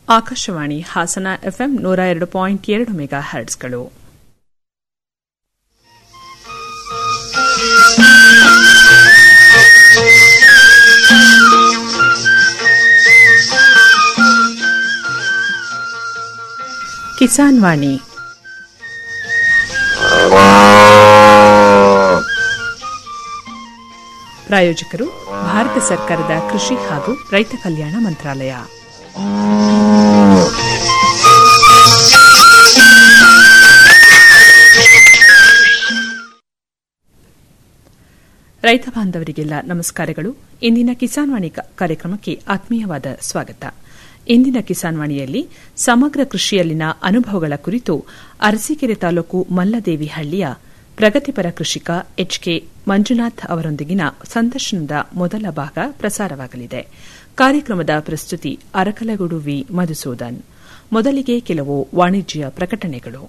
Akashvani Hassan FM ನೂರ ಎರಡು point ಎರಡು ಮೆಗಾ ಹರ್ಟ್ಸ್ಗಳು ಕಿಸಾನ್ ವಾಣಿ ಪ್ರಾಯೋಜಕರು ಭಾರತ ಸರ್ಕಾರದ ಕೃಷಿ ಹಾಗೂ ರೈತ ಕಲ್ಯಾಣ ಮಂತ್ರಾಲಯ ರೈತ ಬಾಂಧವರಿಗೆಲ್ಲ ನಮಸ್ಕಾರಗಳು ಇಂದಿನ ಕಿಸಾನ್ ವಾಣಿ ಕಾರ್ಯಕ್ರಮಕ್ಕೆ ಆತ್ಮೀಯವಾದ ಸ್ವಾಗತ ಇಂದಿನ ಕಿಸಾನ್ ವಾಣಿಯಲ್ಲಿ ಸಮಗ್ರ ಕೃಷಿಯಲ್ಲಿನ ಅನುಭವಗಳ ಕುರಿತು ಅರಸೀಕೆರೆ ತಾಲೂಕು ಮಲ್ಲದೇವಿಹಳ್ಳಿಯ ಪ್ರಗತಿಪರ ಕೃಷಿಕ ಎಚ್ಕೆ ಮಂಜುನಾಥ್ ಅವರೊಂದಿಗಿನ ಸಂದರ್ಶನದ ಮೊದಲ ಭಾಗ ಪ್ರಸಾರವಾಗಲಿದೆ ಕಾರ್ಯಕ್ರಮದ ಪ್ರಸ್ತುತಿ ಅರಕಲಗೂಡು ವಿ ಮಧುಸೂದನ್ ಮೊದಲಿಗೆ ಕೆಲವು ವಾಣಿಜ್ಯ ಪ್ರಕಟಣೆಗಳು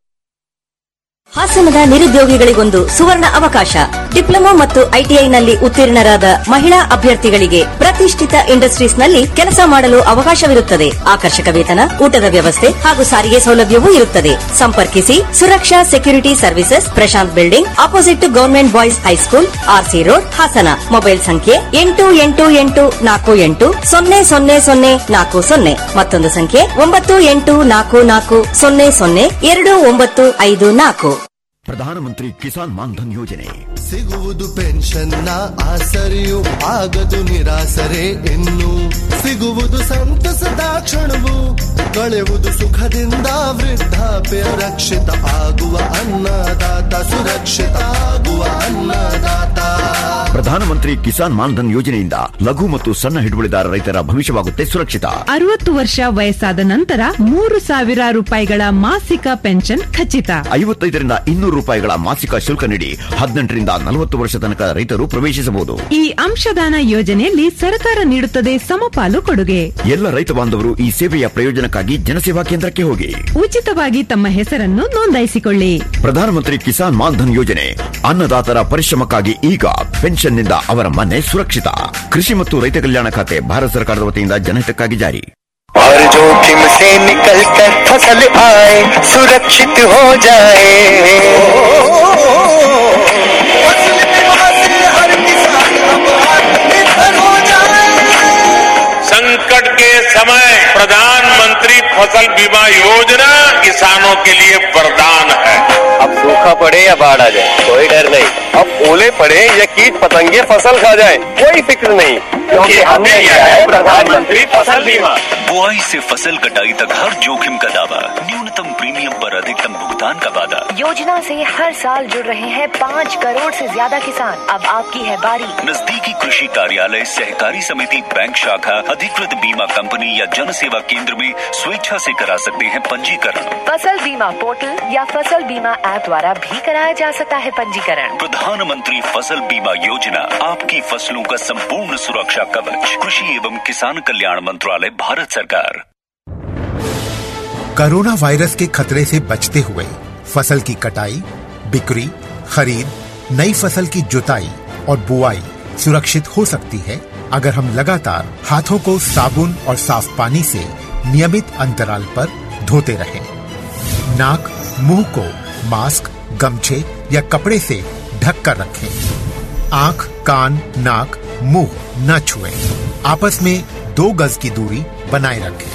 ಹಾಸನದ ನಿರುದ್ಯೋಗಿಗಳಿಗೊಂದು ಸುವರ್ಣ ಅವಕಾಶ ಡಿಪ್ಲೊಮಾ ಮತ್ತು ಐಟಿಐನಲ್ಲಿ ಉತ್ತೀರ್ಣರಾದ ಮಹಿಳಾ ಅಭ್ಯರ್ಥಿಗಳಿಗೆ ಪ್ರತಿಷ್ಠಿತ ಇಂಡಸ್ಟ್ರೀಸ್ನಲ್ಲಿ ಕೆಲಸ ಮಾಡಲು ಅವಕಾಶವಿರುತ್ತದೆ ಆಕರ್ಷಕ ವೇತನ ಊಟದ ವ್ಯವಸ್ಥೆ ಹಾಗೂ ಸಾರಿಗೆ ಸೌಲಭ್ಯವೂ ಇರುತ್ತದೆ ಸಂಪರ್ಕಿಸಿ Suraksha security services Prashant building opposite to government boys high school RC road Hassan mobile ಸಂಖ್ಯೆ ಎಂಟು ಎಂಟು ಎಂಟು ನಾಲ್ಕು ಎಂಟು ಸೊನ್ನೆ ಸೊನ್ನೆ ಸೊನ್ನೆ ನಾಲ್ಕು ಸೊನ್ನೆ ಮತ್ತೊಂದು ಸಂಖ್ಯೆ ಒಂಬತ್ತು ಎಂಟು ನಾಲ್ಕು ನಾಲ್ಕು ಸೊನ್ನೆ ಸೊನ್ನೆ ಎರಡು ಒಂಬತ್ತು ಐದು ನಾಲ್ಕು ಪ್ರಧಾನಮಂತ್ರಿ ಕಿಸಾನ್ ಮಾನ್ಧನ್ ಯೋಜನೆ ಸಿಗುವುದು ಪೆನ್ಷನ್ನ ಆಸರೆಯು ಆಗದು ನಿರಾಸರೆ ಇನ್ನು ಸಿಗುವುದು ಸಂತಸದ ಕ್ಷಣವು ಕಳೆಯುವುದು ಸುಖದಿಂದ ವೃದ್ಧಾಪ್ಯ ರಕ್ಷಿತ ಆಗುವ ಅನ್ನದಾತ ಸುರಕ್ಷಿತ ಆಗುವ ಅನ್ನದಾತ ಪ್ರಧಾನಮಂತ್ರಿ ಕಿಸಾನ್ ಮಾನ್ಧನ್ ಯೋಜನೆಯಿಂದ ಲಘು ಮತ್ತು ಸಣ್ಣ ಹಿಡುವಳಿದಾರ ರೈತರ ಭವಿಷ್ಯವಾಗುತ್ತೆ ಸುರಕ್ಷಿತ ಅರವತ್ತು ವರ್ಷ ವಯಸ್ಸಾದ ನಂತರ ಮೂರು ಸಾವಿರ ರೂಪಾಯಿಗಳ ಮಾಸಿಕ ಪೆನ್ಷನ್ ಖಚಿತ ಐವತ್ತೈದರಿಂದ ಇನ್ನೂರು ರೂಪಾಯಿಗಳ ಮಾಸಿಕ ಶುಲ್ಕ ನೀಡಿ ಹದಿನೆಂಟರಿಂದ ನಲವತ್ತು ವರ್ಷ ತನಕ ರೈತರು ಪ್ರವೇಶಿಸಬಹುದು ಈ ಅಂಶದಾನ ಯೋಜನೆಯಲ್ಲಿ ಸರ್ಕಾರ ನೀಡುತ್ತದೆ ಸಮಪಾಲು ಕೊಡುಗೆ ಎಲ್ಲ ರೈತ ಬಾಂಧವರು ಈ ಸೇವೆಯ ಪ್ರಯೋಜನಕ್ಕಾಗಿ ಜನಸೇವಾ ಕೇಂದ್ರಕ್ಕೆ ಹೋಗಿ ಉಚಿತವಾಗಿ ತಮ್ಮ ಹೆಸರನ್ನು ನೋಂದಾಯಿಸಿಕೊಳ್ಳಿ ಪ್ರಧಾನಮಂತ್ರಿ ಕಿಸಾನ್ ಮಾನ್ಧನ್ ಯೋಜನೆ ಅನ್ನದಾತರ ಪರಿಶ್ರಮಕ್ಕಾಗಿ ಈಗ ಪೆನ್ಷನ್ನಿಂದ ಅವರ ಮನೆ ಸುರಕ್ಷಿತ ಕೃಷಿ ಮತ್ತು ರೈತ ಕಲ್ಯಾಣ ಖಾತೆ ಭಾರತ ಸರ್ಕಾರದ ವತಿಯಿಂದ ಜನಹಿತಕ್ಕಾಗಿ ಜಾರಿ और जोखिम से निकल कर फसल आए सुरक्षित हो जाए फसल बीमा से हर किसान अब आत्मनिर्भर हो जाए संकट के समय प्रधानमंत्री फसल बीमा योजना किसानों के लिए वरदान है अब सूखा पड़े या बाढ़ आ जाए कोई डर नहीं अब ओले पड़े या कीट पतंगे फसल खा जाए कोई फिक्र नहीं क्योंकि हमने लिया है प्रधानमंत्री फसल बीमा बुआई से फसल कटाई तक हर जोखिम का दावा न्यूनतम प्रीमियम पर अधिकतम भुगतान का वादा योजना से हर साल जुड़ रहे हैं पाँच करोड़ से ज्यादा किसान अब आपकी है बारी नजदीकी कृषि कार्यालय सहकारी समिति बैंक शाखा अधिकृत बीमा कंपनी या जन सेवा केंद्र में स्वेच्छा से करा सकते हैं पंजीकरण फसल बीमा पोर्टल या फसल बीमा ऐप द्वारा भी कराया जा सकता है पंजीकरण प्रधानमंत्री फसल बीमा योजना आपकी फसलों का संपूर्ण सुरक्षा कवच कृषि एवं किसान कल्याण मंत्रालय भारत सरकार कोरोना वायरस के खतरे से बचते हुए फसल की कटाई बिक्री खरीद नई फसल की जुताई और बुआई सुरक्षित हो सकती है अगर हम लगातार हाथों को साबुन और साफ पानी से नियमित अंतराल पर धोते रहें। नाक मुंह को मास्क गमछे या कपड़े से ढक कर रखें आंख कान नाक मुंह न छुएं। आपस में दो गज की दूरी बनाए रखें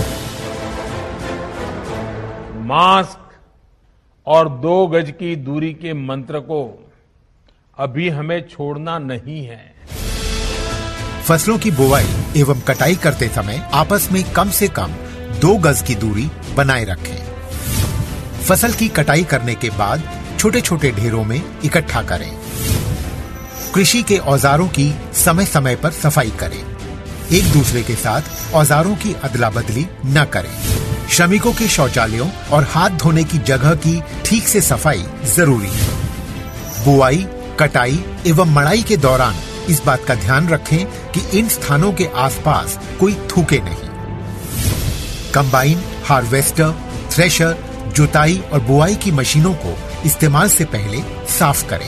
मास्क और दो गज की दूरी के मंत्र को अभी हमें छोड़ना नहीं है फसलों की बुवाई एवं कटाई करते समय आपस में कम से कम दो गज की दूरी बनाए रखें फसल की कटाई करने के बाद छोटे छोटे ढेरों में इकट्ठा करें कृषि के औजारों की समय समय पर सफाई करें एक दूसरे के साथ औजारों की अदला बदली न करें श्रमिकों के शौचालयों और हाथ धोने की जगह की ठीक से सफाई जरूरी है बुआई कटाई एवं मड़ाई के दौरान इस बात का ध्यान रखें कि इन स्थानों के आसपास कोई थूके नहीं कंबाइन हार्वेस्टर थ्रेशर जुताई और बुआई की मशीनों को इस्तेमाल से पहले साफ करें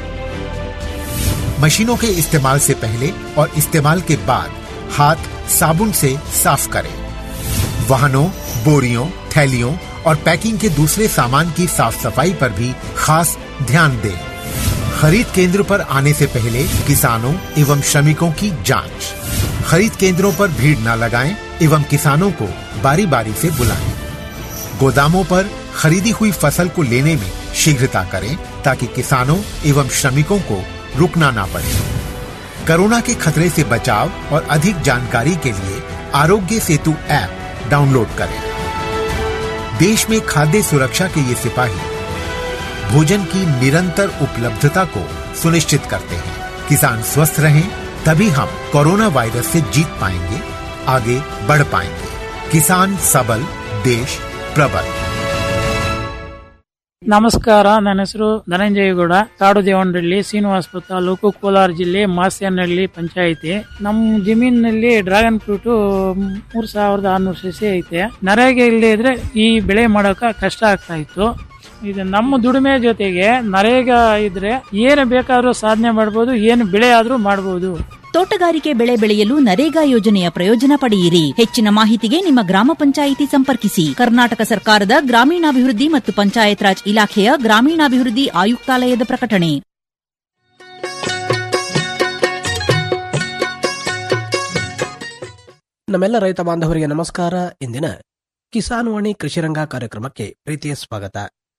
मशीनों के इस्तेमाल से पहले और इस्तेमाल के बाद हाथ साबुन से साफ करें वाहनों बोरियों थैलियों और पैकिंग के दूसरे सामान की साफ सफाई पर भी खास ध्यान दें खरीद केंद्र पर आने से पहले किसानों एवं श्रमिकों की जांच खरीद केंद्रों पर भीड़ न लगाएं एवं किसानों को बारी बारी से बुलाएं गोदामों पर खरीदी हुई फसल को लेने में शीघ्रता करें ताकि किसानों एवं श्रमिकों को रुकना ना पड़े कोरोना के खतरे से बचाव और अधिक जानकारी के लिए आरोग्य सेतु ऐप डाउनलोड करें देश में खाद्य सुरक्षा के ये सिपाही भोजन की निरंतर उपलब्धता को सुनिश्चित करते हैं किसान स्वस्थ रहें तभी हम कोरोना वायरस से जीत पाएंगे आगे बढ़ पाएंगे किसान सबल देश प्रबल ನಮಸ್ಕಾರ ನನ್ನ ಹೆಸರು ಧನಂಜಯಗೌಡ ಕಾಡು ದೇವನಹಳ್ಳಿ ಶ್ರೀನಿವಾಸಪುರ ತಾಲೂಕು ಕೋಲಾರ ಜಿಲ್ಲೆ ಮಾಸ್ಯನಹಳ್ಳಿ ಪಂಚಾಯಿತಿ ನಮ್ಮ ಜಮೀನಿನಲ್ಲಿ ಡ್ರ್ಯಾಗನ್ ಫ್ರೂಟ್ ಮೂರ್ ಸಾವಿರದ ಆರ್ನೂರು ಸಸಿ ಐತೆ ನರೇಗೆ ಇಲ್ಲದೆ ಇದ್ರೆ ಈ ಬೆಳೆ ಮಾಡೋಕ ಕಷ್ಟ ಆಗ್ತಾ ಇತ್ತು ಇದು ನಮ್ಮ ದುಡಿಮೆ ಜೊತೆಗೆ ನರೇಗಾ ಇದ್ರೆ ಏನು ಬೇಕಾದ್ರೂ ಸಾಧನೆ ಮಾಡ್ಬೋದು ಏನು ಬೆಳೆ ಆದ್ರೂ ಮಾಡ್ಬೋದು ತೋಟಗಾರಿಕೆ ಬೆಳೆ ಬೆಳೆಯಲು ನರೇಗಾ ಯೋಜನೆಯ ಪ್ರಯೋಜನ ಪಡೆಯಿರಿ ಹೆಚ್ಚಿನ ಮಾಹಿತಿಗೆ ನಿಮ್ಮ ಗ್ರಾಮ ಪಂಚಾಯಿತಿ ಸಂಪರ್ಕಿಸಿ ಕರ್ನಾಟಕ ಸರ್ಕಾರದ ಗ್ರಾಮೀಣಾಭಿವೃದ್ಧಿ ಮತ್ತು ಪಂಚಾಯತ್ ರಾಜ್ ಇಲಾಖೆಯ ಗ್ರಾಮೀಣಾಭಿವೃದ್ಧಿ ಆಯುಕ್ತಾಲಯದ ಪ್ರಕಟಣೆ ನಮ್ಮೆಲ್ಲ ರೈತ ಬಾಂಧವರಿಗೆ ನಮಸ್ಕಾರ ಇಂದಿನ ಕಿಸಾನ್ ವಾಣಿ ಕೃಷಿರಂಗ ಕಾರ್ಯಕ್ರಮಕ್ಕೆ ಪ್ರೀತಿಯ ಸ್ವಾಗತ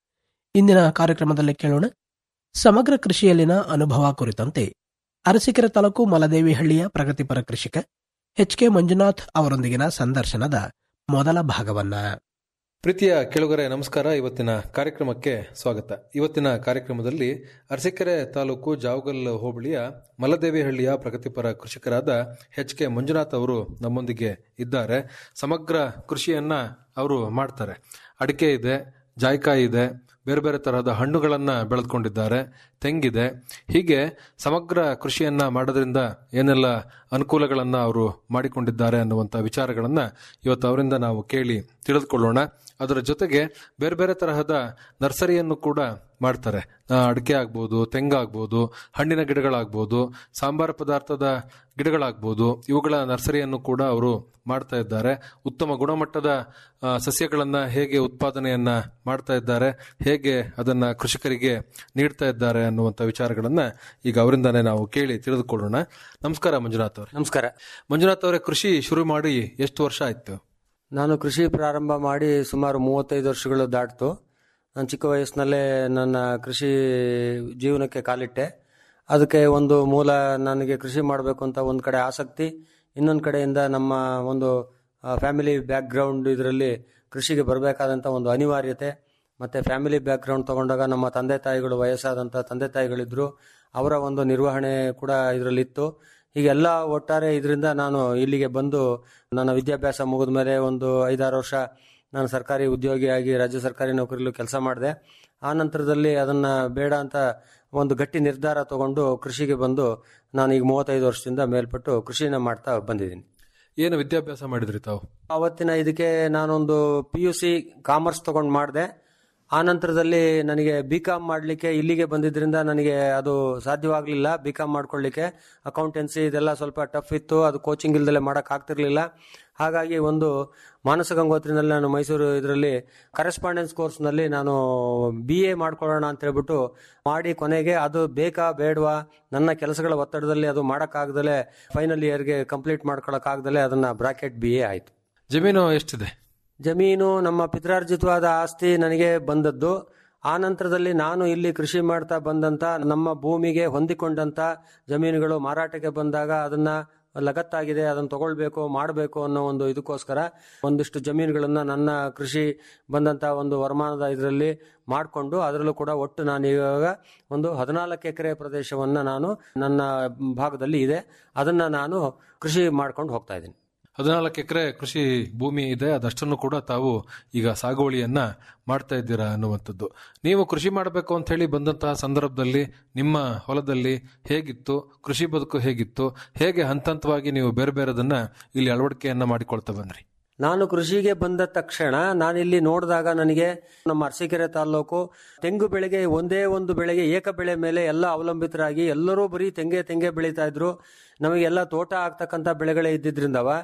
ಇಂದಿನ ಕಾರ್ಯಕ್ರಮದಲ್ಲಿ ಕೇಳೋಣ ಸಮಗ್ರ ಕೃಷಿಯಲ್ಲಿನ ಅನುಭವ ಕುರಿತಂತೆ ಅರಸೀಕೆರೆ ತಾಲೂಕು ಮಲದೇವಿಹಳ್ಳಿಯ ಪ್ರಗತಿಪರ ಕೃಷಿಕ ಎಚ್ ಕೆ ಮಂಜುನಾಥ್ ಅವರೊಂದಿಗಿನ ಸಂದರ್ಶನದ ಮೊದಲ ಭಾಗವನ್ನ ಪ್ರೀತಿಯ ಕೆಳಗರೆ ನಮಸ್ಕಾರ ಇವತ್ತಿನ ಕಾರ್ಯಕ್ರಮಕ್ಕೆ ಸ್ವಾಗತ ಇವತ್ತಿನ ಕಾರ್ಯಕ್ರಮದಲ್ಲಿ ಅರಸೀಕೆರೆ ತಾಲೂಕು ಜಾವಗಲ್ ಹೋಬಳಿಯ ಮಲದೇವಿಹಳ್ಳಿಯ ಪ್ರಗತಿಪರ ಕೃಷಿಕರಾದ ಎಚ್ ಕೆ ಮಂಜುನಾಥ್ ಅವರು ನಮ್ಮೊಂದಿಗೆ ಇದ್ದಾರೆ ಸಮಗ್ರ ಕೃಷಿಯನ್ನ ಅವರು ಮಾಡ್ತಾರೆ ಅಡಿಕೆ ಇದೆ ಜಾಯ್ಕಾಯಿ ಇದೆ ಬೇರೆ ಬೇರೆ ತರಹದ ಹಣ್ಣುಗಳನ್ನ ಬೆಳೆದುಕೊಂಡಿದ್ದಾರೆ ತೆಂಗಿದೆ ಹೀಗೆ ಸಮಗ್ರ ಕೃಷಿಯನ್ನ ಮಾಡೋದ್ರಿಂದ ಏನೆಲ್ಲ ಅನುಕೂಲಗಳನ್ನ ಅವರು ಮಾಡಿಕೊಂಡಿದ್ದಾರೆ ಅನ್ನುವಂಥ ವಿಚಾರಗಳನ್ನ ಇವತ್ತು ಅವರಿಂದ ನಾವು ಕೇಳಿ ತಿಳಿದುಕೊಳ್ಳೋಣ ಅದರ ಜೊತೆಗೆ ಬೇರೆ ಬೇರೆ ತರಹದ ನರ್ಸರಿಯನ್ನು ಕೂಡ ಮಾಡ್ತಾರೆ ಆ, ಅಡಿಕೆ ಆಗ್ಬೋದು ತೆಂಗಾಗ್ಬೋದು ಹಣ್ಣಿನ ಗಿಡಗಳಾಗ್ಬೋದು ಸಾಂಬಾರ ಪದಾರ್ಥದ ಗಿಡಗಳಾಗ್ಬೋದು ಇವುಗಳ ನರ್ಸರಿಯನ್ನು ಕೂಡ ಅವರು ಮಾಡ್ತಾ ಇದ್ದಾರೆ ಉತ್ತಮ ಗುಣಮಟ್ಟದ ಆ, ಸಸ್ಯಗಳನ್ನ ಹೇಗೆ ಉತ್ಪಾದನೆಯನ್ನ ಮಾಡ್ತಾ ಇದ್ದಾರೆ ಹೇಗೆ ಅದನ್ನ ಕೃಷಿಕರಿಗೆ ನೀಡ್ತಾ ಇದ್ದಾರೆ ಅನ್ನುವಂಥ ವಿಚಾರಗಳನ್ನ ಈಗ ಅವರಿಂದಾನೇ ನಾವು ಕೇಳಿ ತಿಳಿದುಕೊಳ್ಳೋಣ ನಮಸ್ಕಾರ ಮಂಜುನಾಥ್ ಅವರೇ ನಮಸ್ಕಾರ ಮಂಜುನಾಥ್ ಅವರೇ ಕೃಷಿ ಶುರು ಮಾಡಿ ಎಷ್ಟು ವರ್ಷ ಆಯ್ತು ನಾನು ಕೃಷಿ ಪ್ರಾರಂಭ ಮಾಡಿ ಸುಮಾರು ಮೂವತ್ತೈದು ವರ್ಷಗಳು ದಾಟಿತು ನಾನು ಚಿಕ್ಕ ವಯಸ್ಸಿನಲ್ಲೇ ನನ್ನ ಕೃಷಿ ಜೀವನಕ್ಕೆ ಕಾಲಿಟ್ಟೆ ಅದಕ್ಕೆ ಒಂದು ಮೂಲ ನನಗೆ ಕೃಷಿ ಮಾಡಬೇಕು ಅಂತ ಒಂದು ಕಡೆ ಆಸಕ್ತಿ ಇನ್ನೊಂದು ಕಡೆಯಿಂದ ನಮ್ಮ ಒಂದು ಫ್ಯಾಮಿಲಿ ಬ್ಯಾಕ್ಗ್ರೌಂಡ್ ಇದರಲ್ಲಿ ಕೃಷಿಗೆ ಬರಬೇಕಾದಂಥ ಒಂದು ಅನಿವಾರ್ಯತೆ ಮತ್ತು ಫ್ಯಾಮಿಲಿ ಬ್ಯಾಕ್ಗ್ರೌಂಡ್ ತಗೊಂಡಾಗ ನಮ್ಮ ತಂದೆ ತಾಯಿಗಳು ವಯಸ್ಸಾದಂಥ ತಂದೆ ತಾಯಿಗಳಿದ್ರು ಅವರ ಒಂದು ನಿರ್ವಹಣೆ ಕೂಡ ಇದರಲ್ಲಿತ್ತು ಹೀಗೆಲ್ಲ ಒಟ್ಟಾರೆ ಇದರಿಂದ ನಾನು ಇಲ್ಲಿಗೆ ಬಂದು ನನ್ನ ವಿದ್ಯಾಭ್ಯಾಸ ಮುಗಿದ ಮೇಲೆ ಒಂದು ಐದಾರು ವರ್ಷ ನಾನು ಸರ್ಕಾರಿ ಉದ್ಯೋಗಿಯಾಗಿ ರಾಜ್ಯ ಸರ್ಕಾರಿ ನೌಕರಿಲೂ ಕೆಲಸ ಮಾಡಿದೆ ಆ ನಂತರದಲ್ಲಿ ಅದನ್ನ ಬೇಡ ಅಂತ ಒಂದು ಗಟ್ಟಿ ನಿರ್ಧಾರ ತಗೊಂಡು ಕೃಷಿಗೆ ಬಂದು ನಾನು ಈಗ ಮೂವತ್ತೈದು ವರ್ಷದಿಂದ ಮೇಲ್ಪಟ್ಟು ಕೃಷಿನ ಮಾಡ್ತಾ ಬಂದಿದ್ದೀನಿ ಏನು ವಿದ್ಯಾಭ್ಯಾಸ ಮಾಡಿದ್ರಿ ತಾವು ಅವತ್ತಿನ ಇದಕ್ಕೆ ನಾನೊಂದು ಪಿ ಯು ಸಿ ಕಾಮರ್ಸ್ ತಗೊಂಡು ಮಾಡಿದೆ ಆ ನಂತರದಲ್ಲಿ ನನಗೆ ಬಿ ಕಾಮ್ ಮಾಡಲಿಕ್ಕೆ ಇಲ್ಲಿಗೆ ಬಂದಿದ್ರಿಂದ ನನಗೆ ಅದು ಸಾಧ್ಯವಾಗಲಿಲ್ಲ ಬಿ ಕಾಮ್ ಮಾಡ್ಕೊಳ್ಳಿಕ್ಕೆ ಅಕೌಂಟೆನ್ಸಿ ಇದೆಲ್ಲ ಸ್ವಲ್ಪ ಟಫ್ ಇತ್ತು ಅದು ಕೋಚಿಂಗ್ ಇಲ್ದಲೆ ಮಾಡಕ್ ಆಗ್ತಿರ್ಲಿಲ್ಲ ಹಾಗಾಗಿ ಒಂದು ಮಾನಸ ಗಂಗೋತ್ರಿನಲ್ಲಿ ನಾನು ಮೈಸೂರು ಇದರಲ್ಲಿ ಕರೆಸ್ಪಾಂಡೆನ್ಸ್ ಕೋರ್ಸ್ನಲ್ಲಿ ನಾನು ಬಿ ಎ ಮಾಡ್ಕೊಳ್ಳೋಣ ಅಂತ ಹೇಳ್ಬಿಟ್ಟು ಮಾಡಿ ಕೊನೆಗೆ ಅದು ಬೇಕಾ ಬೇಡವಾ ನನ್ನ ಕೆಲಸಗಳ ಒತ್ತಡದಲ್ಲಿ ಅದು ಮಾಡೋಕ್ಕಾಗ್ದಲೆ ಫೈನಲ್ ಇಯರ್ಗೆ ಕಂಪ್ಲೀಟ್ ಮಾಡ್ಕೊಳಕ್ಕಾಗ್ದಲೆ ಅದನ್ನ ಬ್ರಾಕೆಟ್ ಬಿ ಎ ಆಯಿತು ಜಮೀನು ಎಷ್ಟಿದೆ ಜಮೀನು ನಮ್ಮ ಪಿತ್ರಾರ್ಜಿತವಾದ ಆಸ್ತಿ ನನಗೆ ಬಂದದ್ದು ಆ ನಂತರದಲ್ಲಿ ನಾನು ಇಲ್ಲಿ ಕೃಷಿ ಮಾಡ್ತಾ ಬಂದಂತ ನಮ್ಮ ಭೂಮಿಗೆ ಹೊಂದಿಕೊಂಡಂತ ಜಮೀನುಗಳು ಮಾರಾಟಕ್ಕೆ ಬಂದಾಗ ಅದನ್ನ ಲಗತ್ತಾಗಿದೆ ಅದನ್ನ ತಗೊಳ್ಬೇಕು ಮಾಡಬೇಕು ಅನ್ನೋ ಒಂದು ಇದಕ್ಕೋಸ್ಕರ ಒಂದಿಷ್ಟು ಜಮೀನುಗಳನ್ನ ನನ್ನ ಕೃಷಿ ಬಂದಂತ ಒಂದು ವರಮಾನದ ಇದರಲ್ಲಿ ಮಾಡಿಕೊಂಡು ಅದರಲ್ಲೂ ಕೂಡ ಒಟ್ಟು ನಾನು ಇವಾಗ ಒಂದು ಹದಿನಾಲ್ಕು ಎಕರೆ ಪ್ರದೇಶವನ್ನ ನಾನು ನನ್ನ ಭಾಗದಲ್ಲಿ ಇದೆ ಅದನ್ನ ನಾನು ಕೃಷಿ ಮಾಡ್ಕೊಂಡು ಹೋಗ್ತಾ ಇದ್ದೀನಿ ಹದಿನಾಲ್ಕು ಎಕರೆ ಕೃಷಿ ಭೂಮಿ ಇದೆ ಅದಷ್ಟನ್ನು ಕೂಡ ತಾವು ಈಗ ಸಾಗುವಳಿಯನ್ನ ಮಾಡ್ತಾ ಇದ್ದೀರಾ ಅನ್ನುವಂಥದ್ದು ನೀವು ಕೃಷಿ ಮಾಡಬೇಕು ಅಂತ ಹೇಳಿ ಬಂದಂತಹ ಸಂದರ್ಭದಲ್ಲಿ ನಿಮ್ಮ ಹೊಲದಲ್ಲಿ ಹೇಗಿತ್ತು ಕೃಷಿ ಬದುಕು ಹೇಗಿತ್ತು ಹೇಗೆ ಹಂತ ಹಂತವಾಗಿ ನೀವು ಬೇರೆ ಬೇರೆದನ್ನ ಇಲ್ಲಿ ಅಳವಡಿಕೆಯನ್ನ ಮಾಡಿಕೊಳ್ತಾ ಬಂದ್ರಿ ನಾನು ಕೃಷಿಗೆ ಬಂದ ತಕ್ಷಣ ನಾನಿಲ್ಲಿ ನೋಡಿದಾಗ ನನಗೆ ನಮ್ಮ ಅರಸೀಕೆರೆ ತಾಲ್ಲೂಕು ತೆಂಗು ಬೆಳೆಗೆ ಒಂದೇ ಒಂದು ಬೆಳೆಗೆ ಏಕ ಬೆಳೆ ಮೇಲೆ ಎಲ್ಲ ಅವಲಂಬಿತರಾಗಿ ಎಲ್ಲರೂ ಬರೀ ತೆಂಗೆ ತೆಂಗೆ ಬೆಳೀತಾ ಇದ್ರು ನಮಗೆಲ್ಲ ತೋಟ ಆಗ್ತಕ್ಕಂಥ ಬೆಳೆಗಳೇ ಇದ್ದಿದ್ರಿಂದವ